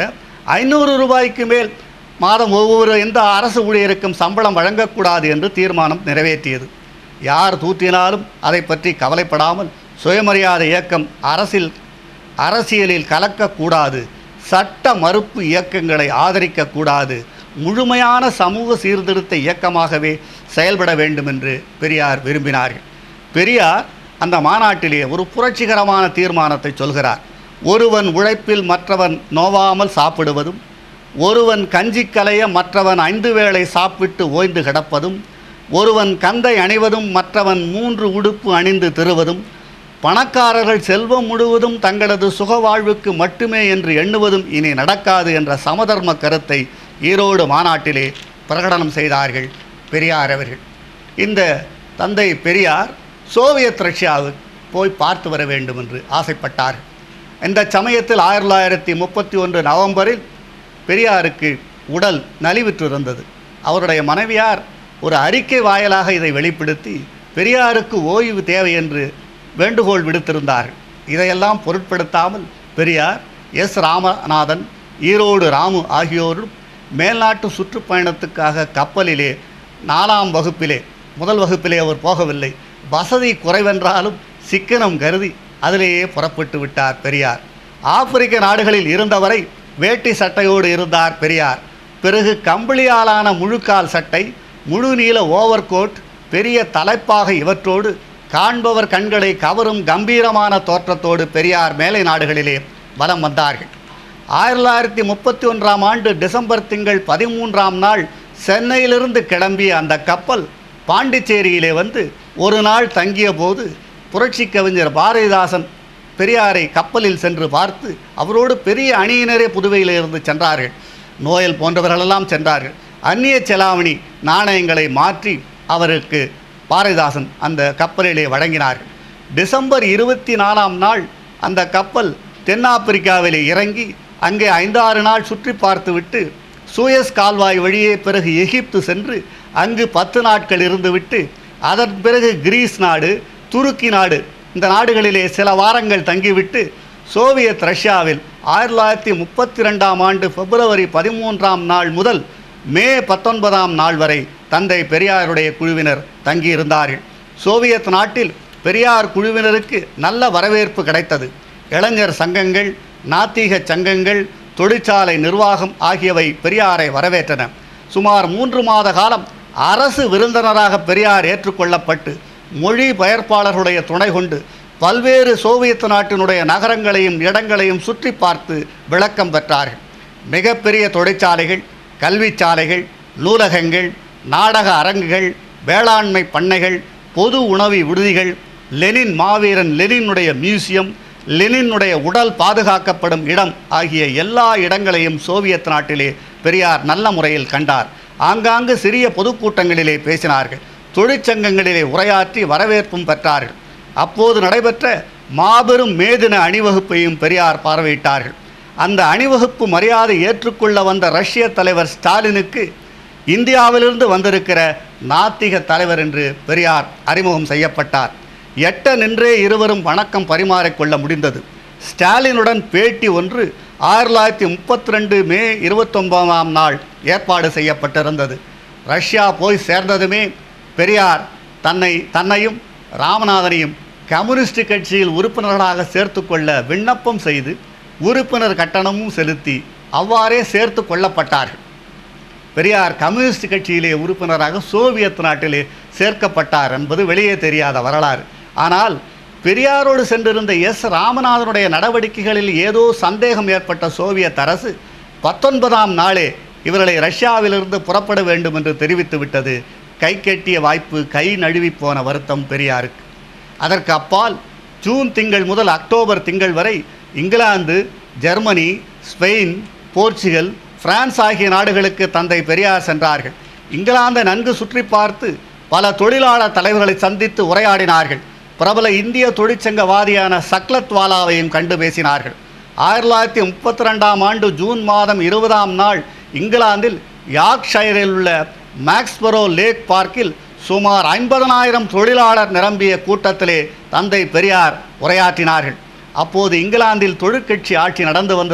A: ஐநூறு ரூபாய்க்கு மேல் மாதம் ஒவ்வொரு எந்த அரசு ஊழியருக்கும் சம்பளம் வழங்கக்கூடாது என்று தீர்மானம் நிறைவேற்றியது யார் தூற்றினாலும் அதை பற்றி கவலைப்படாமல் சுயமரியாதை இயக்கம் அரசில் அரசியலில் கலக்கக்கூடாது சட்ட மறுப்பு இயக்கங்களை ஆதரிக்கக்கூடாது முழுமையான சமூக சீர்திருத்த இயக்கமாகவே செயல்பட வேண்டும் என்று பெரியார் விரும்பினார்கள் பெரியார் அந்த மாநாட்டிலே ஒரு புரட்சிகரமான தீர்மானத்தை சொல்கிறார் ஒருவன் உழைப்பில் மற்றவன் நோவாமல் சாப்பிடுவதும் ஒருவன் கஞ்சி கலைய மற்றவன் ஐந்து வேளை சாப்பிட்டு ஓய்ந்து கிடப்பதும் ஒருவன் கந்தை அணிவதும் மற்றவன் மூன்று உடுப்பு அணிந்து திருவதும் பணக்காரர்கள் செல்வம் முழுவதும் தங்களது சுக வாழ்வுக்கு மட்டுமே என்று எண்ணுவதும் இனி நடக்காது என்ற சமதர்ம கருத்தை ஈரோடு மாநாட்டிலே பிரகடனம் செய்தார்கள் பெரியார் அவர்கள் இந்த தந்தை பெரியார் சோவியத் ரஷ்யாவுக்கு போய் பார்த்து வர வேண்டும் என்று ஆசைப்பட்டார் இந்த சமயத்தில் ஆயிரத்தி தொள்ளாயிரத்தி முப்பத்தி ஒன்று நவம்பரில் பெரியாருக்கு உடல் நலிவுற்றிருந்தது அவருடைய மனைவியார் ஒரு அறிக்கை வாயிலாக இதை வெளிப்படுத்தி பெரியாருக்கு ஓய்வு தேவை என்று வேண்டுகோள் விடுத்திருந்தார்கள் இதையெல்லாம் பொருட்படுத்தாமல் பெரியார் எஸ் ராமநாதன் ஈரோடு ராமு ஆகியோரும் மேல்நாட்டு சுற்றுப்பயணத்துக்காக கப்பலிலே நாலாம் வகுப்பிலே முதல் வகுப்பிலே அவர் போகவில்லை வசதி குறைவென்றாலும் சிக்கனம் கருதி அதிலேயே புறப்பட்டு விட்டார் பெரியார் ஆப்பிரிக்க நாடுகளில் இருந்தவரை வேட்டி சட்டையோடு இருந்தார் பெரியார் பிறகு கம்பளியாலான முழுக்கால் சட்டை முழு நீள ஓவர் கோட் பெரிய தலைப்பாக இவற்றோடு காண்பவர் கண்களை கவரும் கம்பீரமான தோற்றத்தோடு பெரியார் மேலை நாடுகளிலே வலம் வந்தார்கள் ஆயிரத்தி தொள்ளாயிரத்தி முப்பத்தி ஒன்றாம் ஆண்டு டிசம்பர் திங்கள் பதிமூன்றாம் நாள் சென்னையிலிருந்து கிளம்பிய அந்த கப்பல் பாண்டிச்சேரியிலே வந்து ஒரு நாள் தங்கிய போது புரட்சி கவிஞர் பாரதிதாசன் பெரியாரை கப்பலில் சென்று பார்த்து அவரோடு பெரிய அணியினரே புதுவையிலிருந்து சென்றார்கள் நோயல் போன்றவர்களெல்லாம் சென்றார்கள் அந்நிய செலாவணி நாணயங்களை மாற்றி அவருக்கு பாரதிதாசன் அந்த கப்பலிலே வழங்கினார்கள் டிசம்பர் இருபத்தி நாலாம் நாள் அந்த கப்பல் தென்னாப்பிரிக்காவிலே இறங்கி அங்கே ஐந்தாறு நாள் சுற்றி பார்த்துவிட்டு சூயஸ் கால்வாய் வழியே பிறகு எகிப்து சென்று அங்கு பத்து நாட்கள் இருந்துவிட்டு அதன் பிறகு கிரீஸ் நாடு துருக்கி நாடு இந்த நாடுகளிலே சில வாரங்கள் தங்கிவிட்டு சோவியத் ரஷ்யாவில் ஆயிரத்தி தொள்ளாயிரத்தி முப்பத்தி ரெண்டாம் ஆண்டு பிப்ரவரி பதிமூன்றாம் நாள் முதல் மே பத்தொன்பதாம் நாள் வரை தந்தை பெரியாருடைய குழுவினர் தங்கியிருந்தார்கள் சோவியத் நாட்டில் பெரியார் குழுவினருக்கு நல்ல வரவேற்பு கிடைத்தது இளைஞர் சங்கங்கள் நாத்திக சங்கங்கள் தொழிற்சாலை நிர்வாகம் ஆகியவை பெரியாரை வரவேற்றன சுமார் மூன்று மாத காலம் அரசு விருந்தினராக பெரியார் ஏற்றுக்கொள்ளப்பட்டு மொழி பெயர்ப்பாளர்களுடைய துணை கொண்டு பல்வேறு சோவியத் நாட்டினுடைய நகரங்களையும் இடங்களையும் சுற்றி பார்த்து விளக்கம் பெற்றார்கள் மிகப்பெரிய தொழிற்சாலைகள் கல்விச்சாலைகள் நூலகங்கள் நாடக அரங்குகள் வேளாண்மை பண்ணைகள் பொது உணவு விடுதிகள் லெனின் மாவீரன் லெனினுடைய மியூசியம் லெனினுடைய உடல் பாதுகாக்கப்படும் இடம் ஆகிய எல்லா இடங்களையும் சோவியத் நாட்டிலே பெரியார் நல்ல முறையில் கண்டார் ஆங்காங்கு சிறிய பொதுக்கூட்டங்களிலே பேசினார்கள் தொழிற்சங்கங்களிலே உரையாற்றி வரவேற்பும் பெற்றார்கள் அப்போது நடைபெற்ற மாபெரும் மேதின அணிவகுப்பையும் பெரியார் பார்வையிட்டார்கள் அந்த அணிவகுப்பு மரியாதை ஏற்றுக்கொள்ள வந்த ரஷ்ய தலைவர் ஸ்டாலினுக்கு இந்தியாவிலிருந்து வந்திருக்கிற நாத்திக தலைவர் என்று பெரியார் அறிமுகம் செய்யப்பட்டார் எட்ட நின்றே இருவரும் வணக்கம் பரிமாறிக்கொள்ள முடிந்தது ஸ்டாலினுடன் பேட்டி ஒன்று ஆயிரத்தி தொள்ளாயிரத்தி முப்பத்தி ரெண்டு மே இருபத்தொன்பதாம் நாள் ஏற்பாடு செய்யப்பட்டிருந்தது ரஷ்யா போய் சேர்ந்ததுமே பெரியார் தன்னை தன்னையும் ராமநாதனையும் கம்யூனிஸ்ட் கட்சியில் உறுப்பினர்களாக சேர்த்துக்கொள்ள விண்ணப்பம் செய்து உறுப்பினர் கட்டணமும் செலுத்தி அவ்வாறே சேர்த்து கொள்ளப்பட்டார்கள் பெரியார் கம்யூனிஸ்ட் கட்சியிலே உறுப்பினராக சோவியத் நாட்டிலே சேர்க்கப்பட்டார் என்பது வெளியே தெரியாத வரலாறு ஆனால் பெரியாரோடு சென்றிருந்த எஸ் ராமநாதனுடைய நடவடிக்கைகளில் ஏதோ சந்தேகம் ஏற்பட்ட சோவியத் அரசு பத்தொன்பதாம் நாளே இவர்களை ரஷ்யாவிலிருந்து புறப்பட வேண்டும் என்று தெரிவித்து விட்டது கை கட்டிய வாய்ப்பு கை நழுவி போன வருத்தம் பெரியாருக்கு அதற்கு அப்பால் ஜூன் திங்கள் முதல் அக்டோபர் திங்கள் வரை England Germany Spain Portugal France ஆகிய நாடுகளுக்கு தந்தை பெரியார் சென்றார்கள் இங்கிலாந்தை நன்கு சுற்றி பார்த்து பல தொழிலாளர் தலைவர்களை சந்தித்து உரையாடினார்கள் பிரபல இந்திய தொழிற்சங்கவாதியான சக்லத்வாலாவையும் கண்டு பேசினார்கள் ஆயிரத்தி தொள்ளாயிரத்தி முப்பத்தி ரெண்டாம் ஆண்டு ஜூன் மாதம் இருபதாம் நாள் இங்கிலாந்தில் யார்க்ஷயரில் உள்ள மேக்ஸ்பரோ லேக் பார்க்கில் சுமார் ஐம்பதனாயிரம் தொழிலாளர் நிரம்பிய கூட்டத்திலே தந்தை பெரியார் உரையாற்றினார்கள் அப்போது இங்கிலாந்தில் தொழிற்கட்சி ஆட்சி நடந்து வந்தது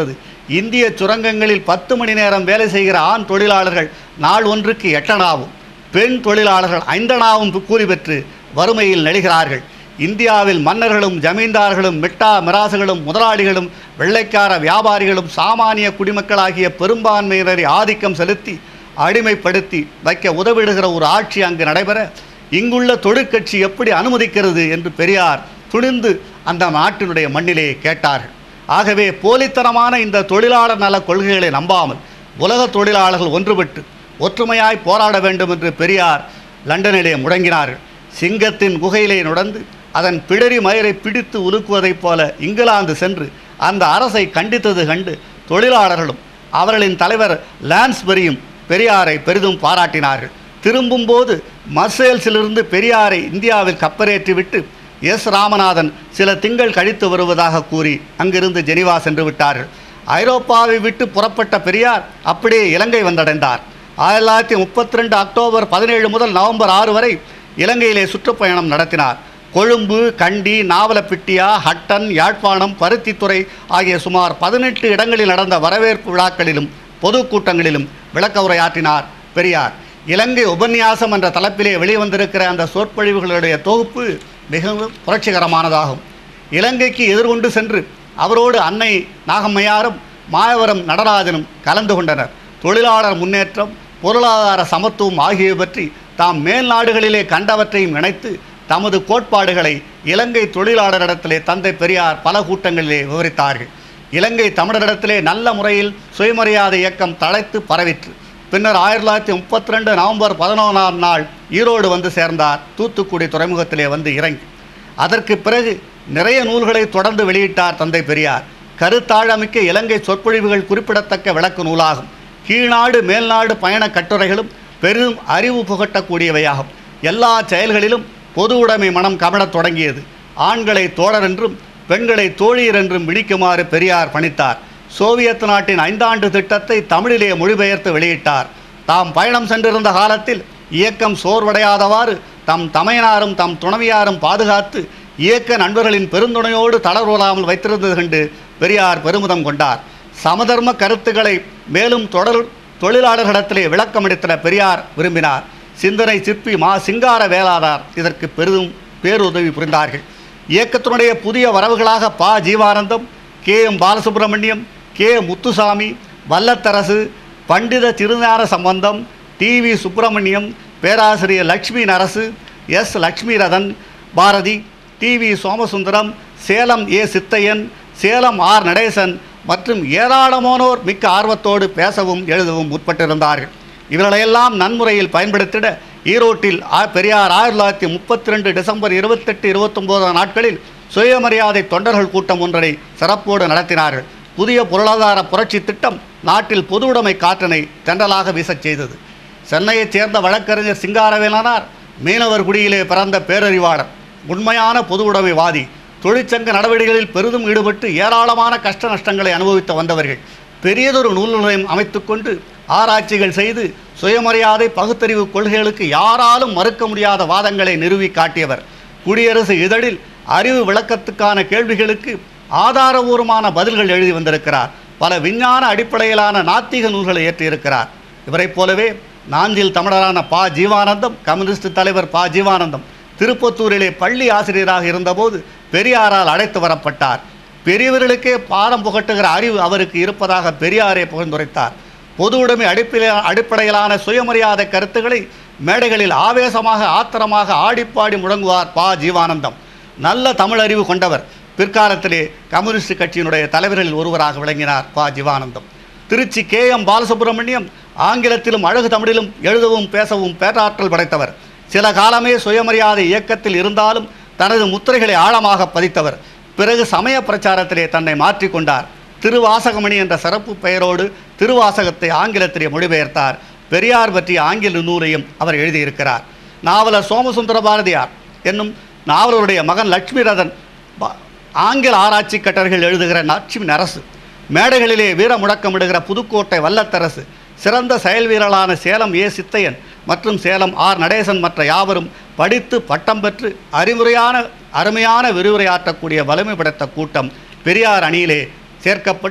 A: இந்திய சுரங்கங்களில் பத்து மணி நேரம் வேலை செய்கிற ஆண் தொழிலாளர்கள் நாள் ஒன்றுக்கு எட்டனாவும் பெண் தொழிலாளர்கள் ஐந்தனாவும் கூலி பெற்று வறுமையில் நெழுகிறார்கள் இந்தியாவில் மன்னர்களும் ஜமீன்தார்களும் மிட்டா மிராசுகளும் முதலாளிகளும் வெள்ளைக்கார வியாபாரிகளும் சாமானிய குடிமக்களாகிய பெரும்பான்மையினரை ஆதிக்கம் செலுத்தி அடிமைப்படுத்தி வைக்க உதவிடுகிற ஒரு ஆட்சி அங்கு நடைபெற இங்குள்ள தொழிற்கட்சி எப்படி அனுமதிக்கிறது என்று பெரியார் துணிந்து அந்த நாட்டினுடைய மண்ணிலே கேட்டார்கள் ஆகவே போலித்தனமான இந்த தொழிலாளர் நல கொள்கைகளை நம்பாமல் உலக தொழிலாளர்கள் ஒன்றுபட்டு ஒற்றுமையாய் போராட வேண்டும் என்று பெரியார் லண்டனிலே முழங்கினார்கள் சிங்கத்தின் குகையிலே நுழைந்து அதன் பிடரி மயிரை பிடித்து உலுக்குவதைப் போல இங்கிலாந்து சென்று அந்த அரசை கண்டித்தது கண்டு தொழிலாளர்களும் அவர்களின் தலைவர் லான்ஸ்பெரியும் பெரியாரை பெரிதும் பாராட்டினார்கள் திரும்பும்போது மர்சேல்ஸிலிருந்து பெரியாரை இந்தியாவில் கப்பலேற்றிவிட்டு எஸ் ராமநாதன் சில திங்கள் கழித்து வருவதாக கூறி அங்கிருந்து ஜெனிவா சென்று விட்டார்கள் ஐரோப்பாவை விட்டு புறப்பட்ட பெரியார் அப்படியே இலங்கை வந்தடைந்தார் ஆயிரத்தி தொள்ளாயிரத்தி முப்பத்தி ரெண்டு அக்டோபர் பதினேழு முதல் நவம்பர் ஆறு வரை இலங்கையிலே சுற்றுப்பயணம் நடத்தினார் கொழும்பு கண்டி நாவலப்பிட்டியா ஹட்டன் யாழ்ப்பாணம் பருத்தித்துறை ஆகிய சுமார் பதினெட்டு இடங்களில் நடந்த வரவேற்பு விழாக்களிலும் பொதுக்கூட்டங்களிலும் விளக்க உரையாற்றினார் பெரியார் இலங்கை உபன்யாசம் என்ற தலைப்பிலே வெளிவந்திருக்கிற அந்த சொற்பொழிவுகளுடைய தொகுப்பு மிகவும் புரட்சிகரமானதாகும் இலங்கைக்கு எதிர்கொண்டு சென்று அவரோடு அன்னை நாகம்மையாரும் மாயவரம் நடராஜனும் கலந்து கொண்டனர் தொழிலாளர் முன்னேற்றம் பொருளாதார சமத்துவம் ஆகியவை பற்றி தாம் மேல் நாடுகளிலே கண்டவற்றையும் இணைத்து தமது கோட்பாடுகளை இலங்கை தொழிலாளரிடத்திலே தந்தை பெரியார் பல கூட்டங்களிலே விவரித்தார்கள் இலங்கை தமிழரிடத்திலே நல்ல முறையில் சுயமரியாதை இயக்கம் தழைத்து பரவிற்று பின்னர் ஆயிரத்தி தொள்ளாயிரத்தி முப்பத்தி ரெண்டு நவம்பர் பதினொன்றாம் நாள் ஈரோடு வந்து சேர்ந்தார் தூத்துக்குடி துறைமுகத்திலே வந்து இறங்கி அதற்கு பிறகு நிறைய நூல்களை தொடர்ந்து வெளியிட்டார் தந்தை பெரியார் கருத்தாழமிக்க இலங்கை சொற்பொழிவுகள் குறிப்பிடத்தக்க விளக்கு நூலாகும் கீழ்நாடு மேல்நாடு பயண கட்டுரைகளும் பெரும் அறிவு புகட்டக்கூடியவையாகும் எல்லா செயல்களிலும் பொது உடைமை மனம் கமழத் தொடங்கியது ஆண்களை தோழர் என்றும் பெண்களை தோழியர் என்றும் விழிக்குமாறு பெரியார் பணித்தார் சோவியத் நாட்டின் ஐந்தாண்டு திட்டத்தை தமிழிலே மொழிபெயர்த்து வெளியிட்டார் தாம் பயணம் சென்றிருந்த காலத்தில் இயக்கம் சோர்வடையாதவாறு தம் தமையனாரும் தம் துணைவியாரும் பாதுகாத்து இயக்க நண்பர்களின் பெருந்துணையோடு தளர்வுறாமல் வைத்திருந்தது கண்டு பெரியார் பெருமிதம் கொண்டார் சமதர்ம கருத்துக்களை மேலும் தொடர் தொழிலாளர்களிடத்திலே விளக்கமளித்த பெரியார் விரும்பினார் சிந்தனை சிற்பி மா சிங்கார வேளாதார் இதற்கு பெரிதும் பேருதவி புரிந்தார்கள் இயக்கத்தினுடைய புதிய வரவுகளாக பா Jeevanandam K M Balasubramaniam K Muthusamy Vallatharasu பண்டித திருஞான சம்பந்தம் டி வி சுப்பிரமணியம் பேராசிரியர் Lakshmi Narasu S Lakshmi Rathan Bharathi T V Somasundaram Salem A Sithaiyan Salem R Natesan மற்றும் ஏராளமானோர் மிக்க ஆர்வத்தோடு பேசவும் எழுதவும் முற்பட்டிருந்தார்கள் இவர்களையெல்லாம் நன்முறையில் பயன்படுத்திட ஈரோட்டில் ஆ- பெரியார் ஆயிரத்தி தொள்ளாயிரத்தி முப்பத்தி ரெண்டு டிசம்பர் இருபத்தெட்டு இருபத்தொம்போதாம் நாட்களில் சுயமரியாதை தொண்டர்கள் கூட்டம் ஒன்றை சிறப்போடு நடத்தினார்கள் புதிய பொருளாதார புரட்சி திட்டம் நாட்டில் பொது உடைமை காற்றினை தென்றலாக வீசச் செய்தது சென்னையைச் சேர்ந்த வழக்கறிஞர் சிங்காரவேலனார் மீனவர் குடியிலே பிறந்த பேரறிவாளர் உண்மையான பொது உடைமைவாதி தொழிற்சங்க நடவடிக்கைகளில் பெரிதும் ஈடுபட்டு ஏராளமான கஷ்ட நஷ்டங்களை அனுபவித்து வந்தவர்கள் பெரியதொரு நூல்நிலையம் அமைத்துக்கொண்டு ஆராய்ச்சிகள் செய்து சுயமரியாதை பகுத்தறிவு கொள்கைகளுக்கு யாராலும் மறுக்க முடியாத வாதங்களை நிறுவி காட்டியவர் குடியரசு இதழில் அறிவு விளக்கத்துக்கான கேள்விகளுக்கு ஆதாரபூர்வமான பதில்கள் எழுதி வந்திருக்கிறார் பல விஞ்ஞான அடிப்படையிலான நாத்திக நூல்களை இயற்றியிருக்கிறார் இவரைப் போலவே நாஞ்சில் தமிழரான பா ஜீவானந்தம் கம்யூனிஸ்ட் தலைவர் பா ஜீவானந்தம் திருப்பத்தூரிலே பள்ளி ஆசிரியராக இருந்தபோது பெரியாரால் அழைத்து வரப்பட்டார் பெரியவர்களுக்கே பாடம் புகட்டுகிற அறிவு அவருக்கு இருப்பதாக பெரியாரே புகழ்ந்துரைத்தார் பொது உடைமை அடிப்படை அடிப்படையிலான சுயமரியாதை கருத்துக்களை மேடைகளில் ஆவேசமாக ஆத்திரமாக ஆடிப்பாடி முழங்குவார் பா ஜீவானந்தம் நல்ல தமிழ் அறிவு கொண்டவர் பிற்காலத்திலே கம்யூனிஸ்ட் கட்சியினுடைய தலைவர்களில் ஒருவராக விளங்கினார் பா ஜீவானந்தம் திருச்சி கே எம் பாலசுப்ரமணியம் ஆங்கிலத்திலும் அழகு தமிழிலும் எழுதவும் பேசவும் பேராற்றல் படைத்தவர் சில காலமே சுயமரியாதை இயக்கத்தில் இருந்தாலும் தனது முத்திரைகளை ஆழமாக பதித்தவர் பிறகு சமய பிரச்சாரத்திலே தன்னை மாற்றிக்கொண்டார் திருவாசகமணி என்ற சிறப்பு பெயரோடு திருவாசகத்தை ஆங்கிலத்திலே மொழிபெயர்த்தார் பெரியார் பற்றிய ஆங்கில நூலையும் அவர் எழுதியிருக்கிறார் நாவலர் சோமசுந்தர பாரதியார் என்னும் நாவலருடைய மகன் லட்சுமி ரதன் ப- ஆங்கில ஆராய்ச்சி கட்டர்கள் எழுதுகிற லட்சுமி நரசு மேடைகளிலே வீர முழக்கமிடுகிற புதுக்கோட்டை வல்லத்தரசு சிறந்த செயல் வீரர்களான சேலம் ஏ சித்தையன் மற்றும் சேலம் ஆர் நடேசன் மற்ற யாவரும் படித்து பட்டம் பெற்று அறிவுரையான அருமையான விரிவுரையாற்றக்கூடிய வலிமை படைத்த கூட்டம் பெரியார் அணியிலே சேர்க்கப்பட்டு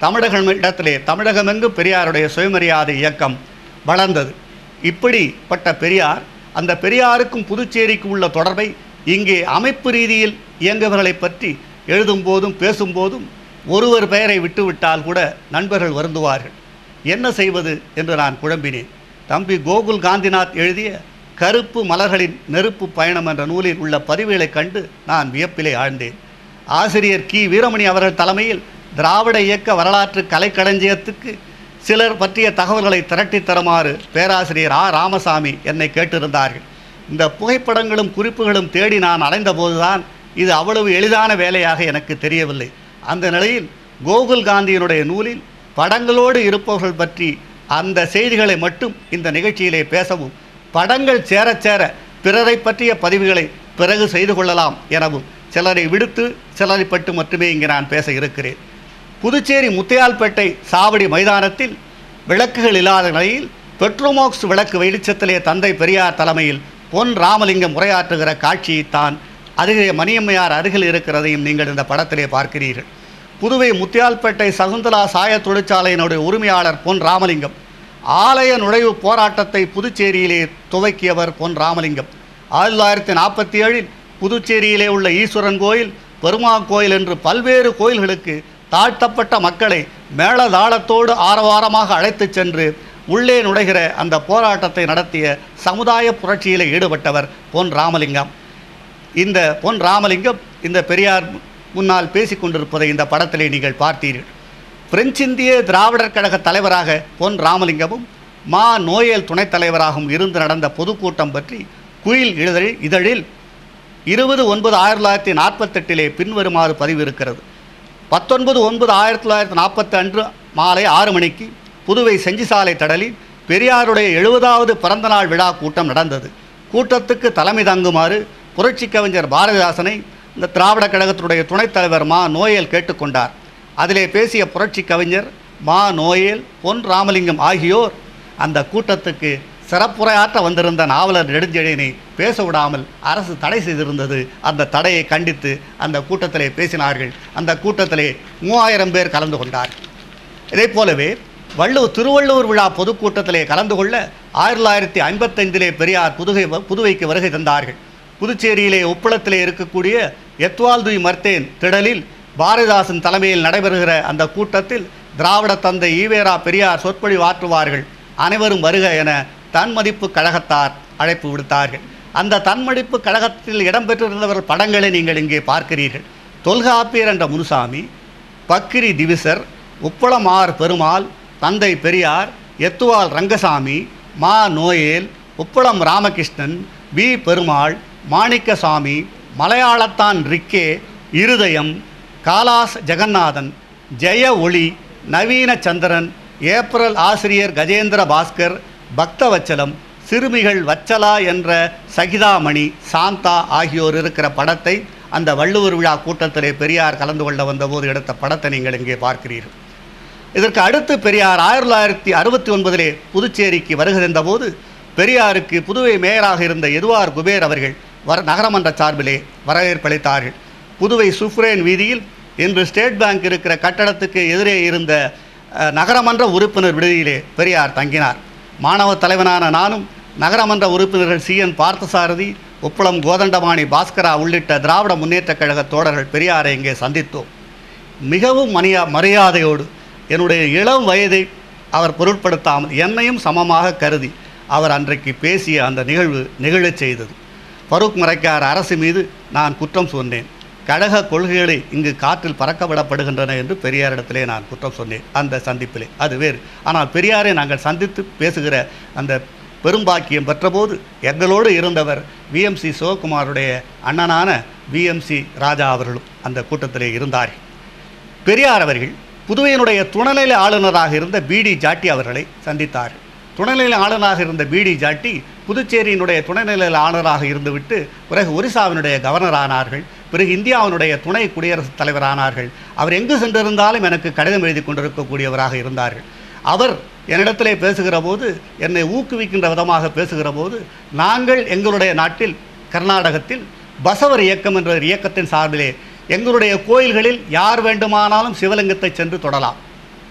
A: தமிழகம் இடத்திலே தமிழகமெங்கும் பெரியாருடைய சுயமரியாதை இயக்கம் வளர்ந்தது இப்படிப்பட்ட பெரியார் அந்த பெரியாருக்கும் புதுச்சேரிக்கும் உள்ள தொடர்பை இங்கே அமைப்பு ரீதியில் இயங்குபவர்களை பற்றி எழுதும் போதும் பேசும்போதும் ஒருவர் பெயரை விட்டுவிட்டால் கூட நண்பர்கள் வருந்துவார்கள் என்ன செய்வது என்று நான் குழம்பினேன் தம்பி கோகுல் காந்திநாத் எழுதிய கருப்பு மலர்களின் நெருப்பு பயணம் என்ற நூலில் உள்ள பதிவுகளைக் கண்டு நான் வியப்பிலே ஆழ்ந்தேன் ஆசிரியர் கி வீரமணி அவர்கள் தலைமையில் திராவிட இயக்க வரலாற்று கலைக்களஞ்சியத்துக்கு சிலர் பற்றிய தகவல்களை திரட்டித் தருமாறு பேராசிரியர் ஆ ராமசாமி என்னை கேட்டிருந்தார்கள் இந்த புகைப்படங்களும் குறிப்புகளும் தேடி நான் அடைந்தபோதுதான் இது அவ்வளவு எளிதான வேலையாக எனக்கு தெரியவில்லை அந்த நிலையில் கோகுல் காந்தியினுடைய நூலில் படங்களோடு இருப்பவர்கள் பற்றி அந்த செய்திகளை மட்டும் இந்த நிகழ்ச்சியிலே பேசவும் படங்கள் சேரச் சேர பிறரை பற்றிய பதிவுகளை பிறகு செய்து கொள்ளலாம் எனவும் சிலரை விடுத்து சிலரை பட்டு மட்டுமே இங்கே நான் பேச இருக்கிறேன் புதுச்சேரி முத்தையால்பேட்டை சாவடி மைதானத்தில் விளக்குகள் இல்லாத நிலையில் பெட்ரோமாக்ஸ் விளக்கு வெளிச்சத்திலே தந்தை பெரியார் தலைமையில் பொன் ராமலிங்கம் உரையாற்றுகிற காட்சியைத்தான் அருகே மணியம்மையார் அருகில் இருக்கிறதையும் நீங்கள் இந்த படத்திலே பார்க்கிறீர்கள் புதுவை முத்தியால்பேட்டை சகுந்தலா சாய தொழிற்சாலையினுடைய உரிமையாளர் பொன் ராமலிங்கம் ஆலய நுழைவு போராட்டத்தை புதுச்சேரியிலே துவக்கியவர் பொன் ராமலிங்கம் ஆயிரத்தி தொள்ளாயிரத்தி நாற்பத்தி ஏழில் புதுச்சேரியிலே உள்ள ஈஸ்வரன் கோயில் பெருமா கோயில் என்று பல்வேறு கோயில்களுக்கு தாழ்த்தப்பட்ட மக்களை மேளதாளத்தோடு ஆரவாரமாக அழைத்துச் சென்று உள்ளே நுழைகிற அந்த போராட்டத்தை நடத்திய சமுதாய புரட்சியில் ஈடுபட்டவர் பொன் ராமலிங்கம் இந்த பொன் ராமலிங்கம் இந்த பெரியார் முன்னால் பேசிக் கொண்டிருப்பதை இந்த படத்திலே நீங்கள் பார்த்தீர்கள் பிரெஞ்சிந்திய திராவிடர் கழக தலைவராக பொன் ராமலிங்கமும் மா நோயல் துணைத் தலைவராகவும் இருந்து நடந்த பொதுக்கூட்டம் பற்றி குயில் இதழில் இதழில் இருபது ஒன்பது ஆயிரத்தி தொள்ளாயிரத்தி நாற்பத்தெட்டிலே பின்வருமாறு பதிவு இருக்கிறது பத்தொன்பது ஒன்பது ஆயிரத்தி தொள்ளாயிரத்தி நாற்பத்தி அன்று மாலை ஆறு மணிக்கு புதுவை செஞ்சிசாலை தடலில் பெரியாருடைய எழுபதாவது பிறந்தநாள் விழா கூட்டம் நடந்தது கூட்டத்துக்கு தலைமை தாங்குமாறு புரட்சி கவிஞர் பாரதிதாசனை இந்த திராவிட கழகத்தினுடைய துணைத் தலைவர் மா நோயல் கேட்டுக்கொண்டார் அதிலே பேசிய புரட்சி கவிஞர் மா நோயல் பொன் ராமலிங்கம் ஆகியோர் அந்த கூட்டத்துக்கு சிறப்புரையாற்ற வந்திருந்த நாவலர் நெடுஞ்செழியனை பேச விடாமல் அரசு தடை செய்திருந்தது அந்த தடையை கண்டித்து அந்த கூட்டத்திலே பேசினார்கள் அந்த கூட்டத்திலே மூவாயிரம் பேர் கலந்து கொண்டார்கள் இதைப் போலவே வள்ளூர் திருவள்ளூர் விழா பொதுக்கூட்டத்திலே கலந்து கொள்ள ஆயிரத்தி தொள்ளாயிரத்தி ஐம்பத்தைந்திலே பெரியார் புதுகை புதுவைக்கு வருகை தந்தார்கள் புதுச்சேரியிலே உப்பளத்திலே இருக்கக்கூடிய எத்வால்துய் மர்த்தேன் திடலில் பாரதிதாசன் தலைமையில் நடைபெறுகிற அந்த கூட்டத்தில் திராவிட தந்தை ஈவேரா பெரியார் சொற்பொழிவு ஆற்றுவார்கள் அனைவரும் வருக என தன்மதிப்பு கழகத்தார் அழைப்பு விடுத்தார்கள் அந்த தன்மதிப்பு கழகத்தில் இடம்பெற்றிருந்தவர்கள் படங்களை நீங்கள் இங்கே பார்க்கிறீர்கள் தொல்காப்பியர் என்ற முனுசாமி பக்கிரி திவிசர் உப்பளமார் பெருமாள் தந்தை பெரியார் எத்துவால் ரங்கசாமி மா நோயேல் உப்பளம் ராமகிருஷ்ணன் வி பெருமாள் மாணிக்கசாமி மலையாளத்தான் ரிக்கே இருதயம் காலாஸ் ஜெகநாதன் ஜெய ஒளி நவீன சந்திரன் ஏப்ரல் ஆசிரியர் கஜேந்திர பாஸ்கர் பக்தவச்சலம் சிறுமிகள் வச்சலா என்ற சகிதாமணி சாந்தா ஆகியோர் இருக்கிற படத்தை அந்த வள்ளுவர் விழா கூட்டத்திலே பெரியார் கலந்து கொள்ள வந்தபோது எடுத்த படத்தை நீங்கள் இங்கே பார்க்கிறீர்கள் இதற்கு அடுத்து பெரியார் ஆயிரத்தி தொள்ளாயிரத்தி அறுபத்தி ஒன்பதிலே புதுச்சேரிக்கு வருகை தந்தபோது பெரியாருக்கு புதுவை மேயராக இருந்த எதுவார் குபேர் அவர்கள் வர நகரமன்ற சார்பிலே வரவேற்பளித்தார்கள் புதுவை சுப்ரேன் வீதியில் இன்று ஸ்டேட் பேங்க் இருக்கிற கட்டடத்துக்கு எதிரே இருந்த அஹ், நகரமன்ற உறுப்பினர் விடுதியிலே பெரியார் தங்கினார் மாணவ தலைவனான நானும் நகரமன்ற உறுப்பினர்கள் சி என் பார்த்தசாரதி உப்பளம் கோதண்டபாணி பாஸ்கரா உள்ளிட்ட திராவிட முன்னேற்றக் கழக தோழர்கள் பெரியாரை இங்கே சந்தித்தோம் மிகவும் மணியா மரியாதையோடு என்னுடைய இளம் வயதை அவர் பொருட்படுத்தாமல் என்னையும் சமமாக கருதி அவர் அன்றைக்கு பேசிய அந்த நிகழ்வு நிகழச் செய்தது ஃபரூக் மரைக்கார் அரசு மீது நான் குற்றம் சொன்னேன் கழக கொள்கைகளை இங்கு காற்றில் பறக்கவிடப்படுகின்றன என்று பெரியாரிடத்திலே நான் குற்றம் சொன்னேன் அந்த சந்திப்பிலே அது வேறு ஆனால் பெரியாரை நாங்கள் சந்தித்து பேசுகிற அந்த பெரும்பாக்கியம் பெற்றபோது எங்களோடு இருந்தவர் விஎம்சி சிவகுமாருடைய அண்ணனான விஎம்சி ராஜா அவர்களும் அந்த கூட்டத்திலே இருந்தார்கள் பெரியார் அவர்கள் புதுவையினுடைய துணைநிலை ஆளுநராக இருந்த பிடி ஜாட்டி அவர்களை சந்தித்தார் துணைநிலை ஆளுநராக இருந்த பிடி ஜாட்டி புதுச்சேரியினுடைய துணைநிலை ஆளுநராக இருந்துவிட்டு பிறகு ஒரிசாவினுடைய கவர்னர் ஆனார்கள் பிறகு இந்தியாவினுடைய துணை குடியரசுத் தலைவரானார்கள் அவர் எங்கு சென்றிருந்தாலும் எனக்கு கடிதம் எழுதி கொண்டிருக்கக்கூடியவராக இருந்தார்கள் அவர் என்னிடத்திலே பேசுகிற போது என்னை ஊக்குவிக்கின்ற விதமாக பேசுகிற போது நாங்கள் எங்களுடைய நாட்டில் கர்நாடகத்தில் பசவர் இயக்கம் என்ற ஒரு இயக்கத்தின் சார்பிலே எங்களுடைய கோயில்களில் யார் வேண்டுமானாலும் சிவலிங்கத்தை சென்று தொடலாம்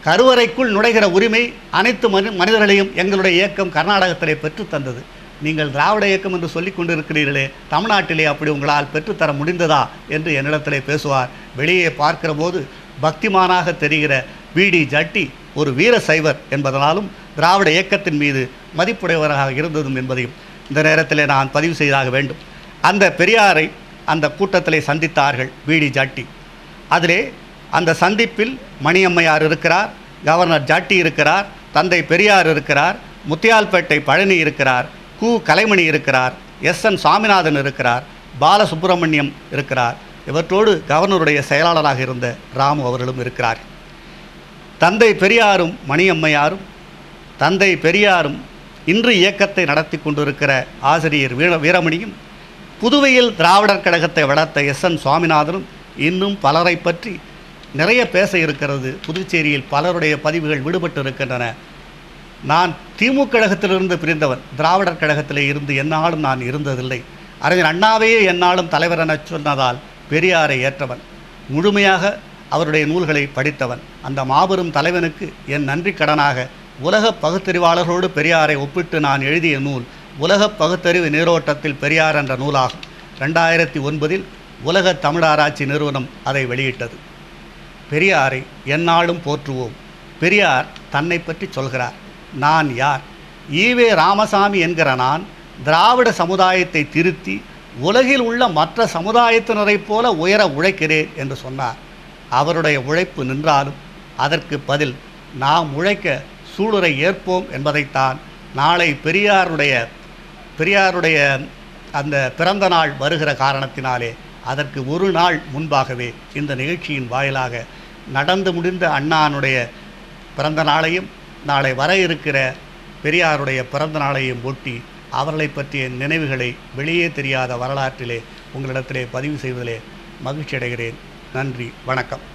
A: கருவறைக்குள் நுழைகிற உரிமை அனைத்து மனி மனிதர்களையும் எங்களுடைய இயக்கம் கர்நாடகத்திலே பெற்றுத் தந்தது நீங்கள் திராவிட இயக்கம் என்று சொல்லிக் கொண்டிருக்கிறீர்களே தமிழ்நாட்டிலே அப்படி உங்களால் பெற்றுத்தர முடிந்ததா என்று என்னிடத்திலே பேசுவார் வெளியே பார்க்கிற போது பக்திமானாக தெரிகிற பிடி ஜட்டி ஒரு வீர சைவர் என்பதனாலும் திராவிட இயக்கத்தின் மீது மதிப்புடையவராக இருந்ததும் என்பதையும் இந்த நேரத்தில் நான் பதிவு செய்தாக வேண்டும் அந்த பெரியாரை அந்த கூட்டத்திலே சந்தித்தார்கள் பிடி ஜாட்டி அதிலே அந்த சந்திப்பில் மணியம்மையார் இருக்கிறார் கவர்னர் ஜாட்டி இருக்கிறார் தந்தை பெரியார் இருக்கிறார் முத்தியால்பேட்டை பழனி இருக்கிறார் கு கலைமணி இருக்கிறார் எஸ் என் சாமிநாதன் இருக்கிறார் பாலசுப்பிரமணியம் இருக்கிறார் இவற்றோடு கவர்னருடைய செயலாளராக இருந்த ராமு அவர்களும் இருக்கிறார் தந்தை பெரியாரும் மணியம்மையாரும் தந்தை பெரியாரும் இன்று இயக்கத்தை நடத்தி கொண்டிருக்கிற ஆசிரியர் வீர வீரமணியும் புதுவையில் திராவிடர் கழகத்தை வளர்த்த எஸ் என் சுவாமிநாதனும் இன்னும் பலரை பற்றி நிறைய பேச இருக்கிறது புதுச்சேரியில் பலருடைய பதிவுகள் விடுபட்டு இருக்கின்றன நான் திமுக கழகத்திலிருந்து பிரிந்தவன் திராவிடர் கழகத்திலே இருந்து என்னாலும் நான் இருந்ததில்லை அறிஞர் அண்ணாவையே என்னாலும் தலைவர் என சொன்னதால் பெரியாரை ஏற்றவன் முழுமையாக அவருடைய நூல்களை படித்தவன் அந்த மாபெரும் தலைவனுக்கு என் நன்றி கடனாக உலக பகுத்தறிவாளர்களோடு பெரியாரை ஒப்பிட்டு நான் எழுதிய நூல் உலக பகுத்தறிவு நீரோட்டத்தில் பெரியார் என்ற நூலாகும் ரெண்டாயிரத்தி ஒன்பதில் உலக தமிழாராய்ச்சி நிறுவனம் அதை வெளியிட்டது பெரியாரை எந்நாளும் போற்றுவோம் பெரியார் தன்னை பற்றி சொல்கிறார் நான் யார் ஈவே ராமசாமி என்கிற நான் திராவிட சமுதாயத்தை திருத்தி உலகில் உள்ள மற்ற சமுதாயத்தினரைப் போல உயர உழைக்கிறேன் என்று சொன்னார் அவருடைய உழைப்பு நின்றாலும் அதற்கு பதில் நாம் உழைக்க சூளுரை ஏற்போம் என்பதைத்தான் நாளை பெரியாருடைய பெரியாருடைய அந்த பிறந்த நாள் வருகிற காரணத்தினாலே அதற்கு ஒரு நாள் முன்பாகவே இந்த நிகழ்ச்சியின் வாயிலாக நடந்து முடிந்த அண்ணானுடைய பிறந்த நாளையும் நாளை வர இருக்கிற பெரியாருடைய பிறந்த நாளையும் ஒட்டி அவர்களை பற்றிய நினைவுகளை வெளியே தெரியாத வரலாற்றிலே உங்களிடத்திலே பதிவு செய்வதிலே மகிழ்ச்சி அடைகிறேன் நன்றி வணக்கம்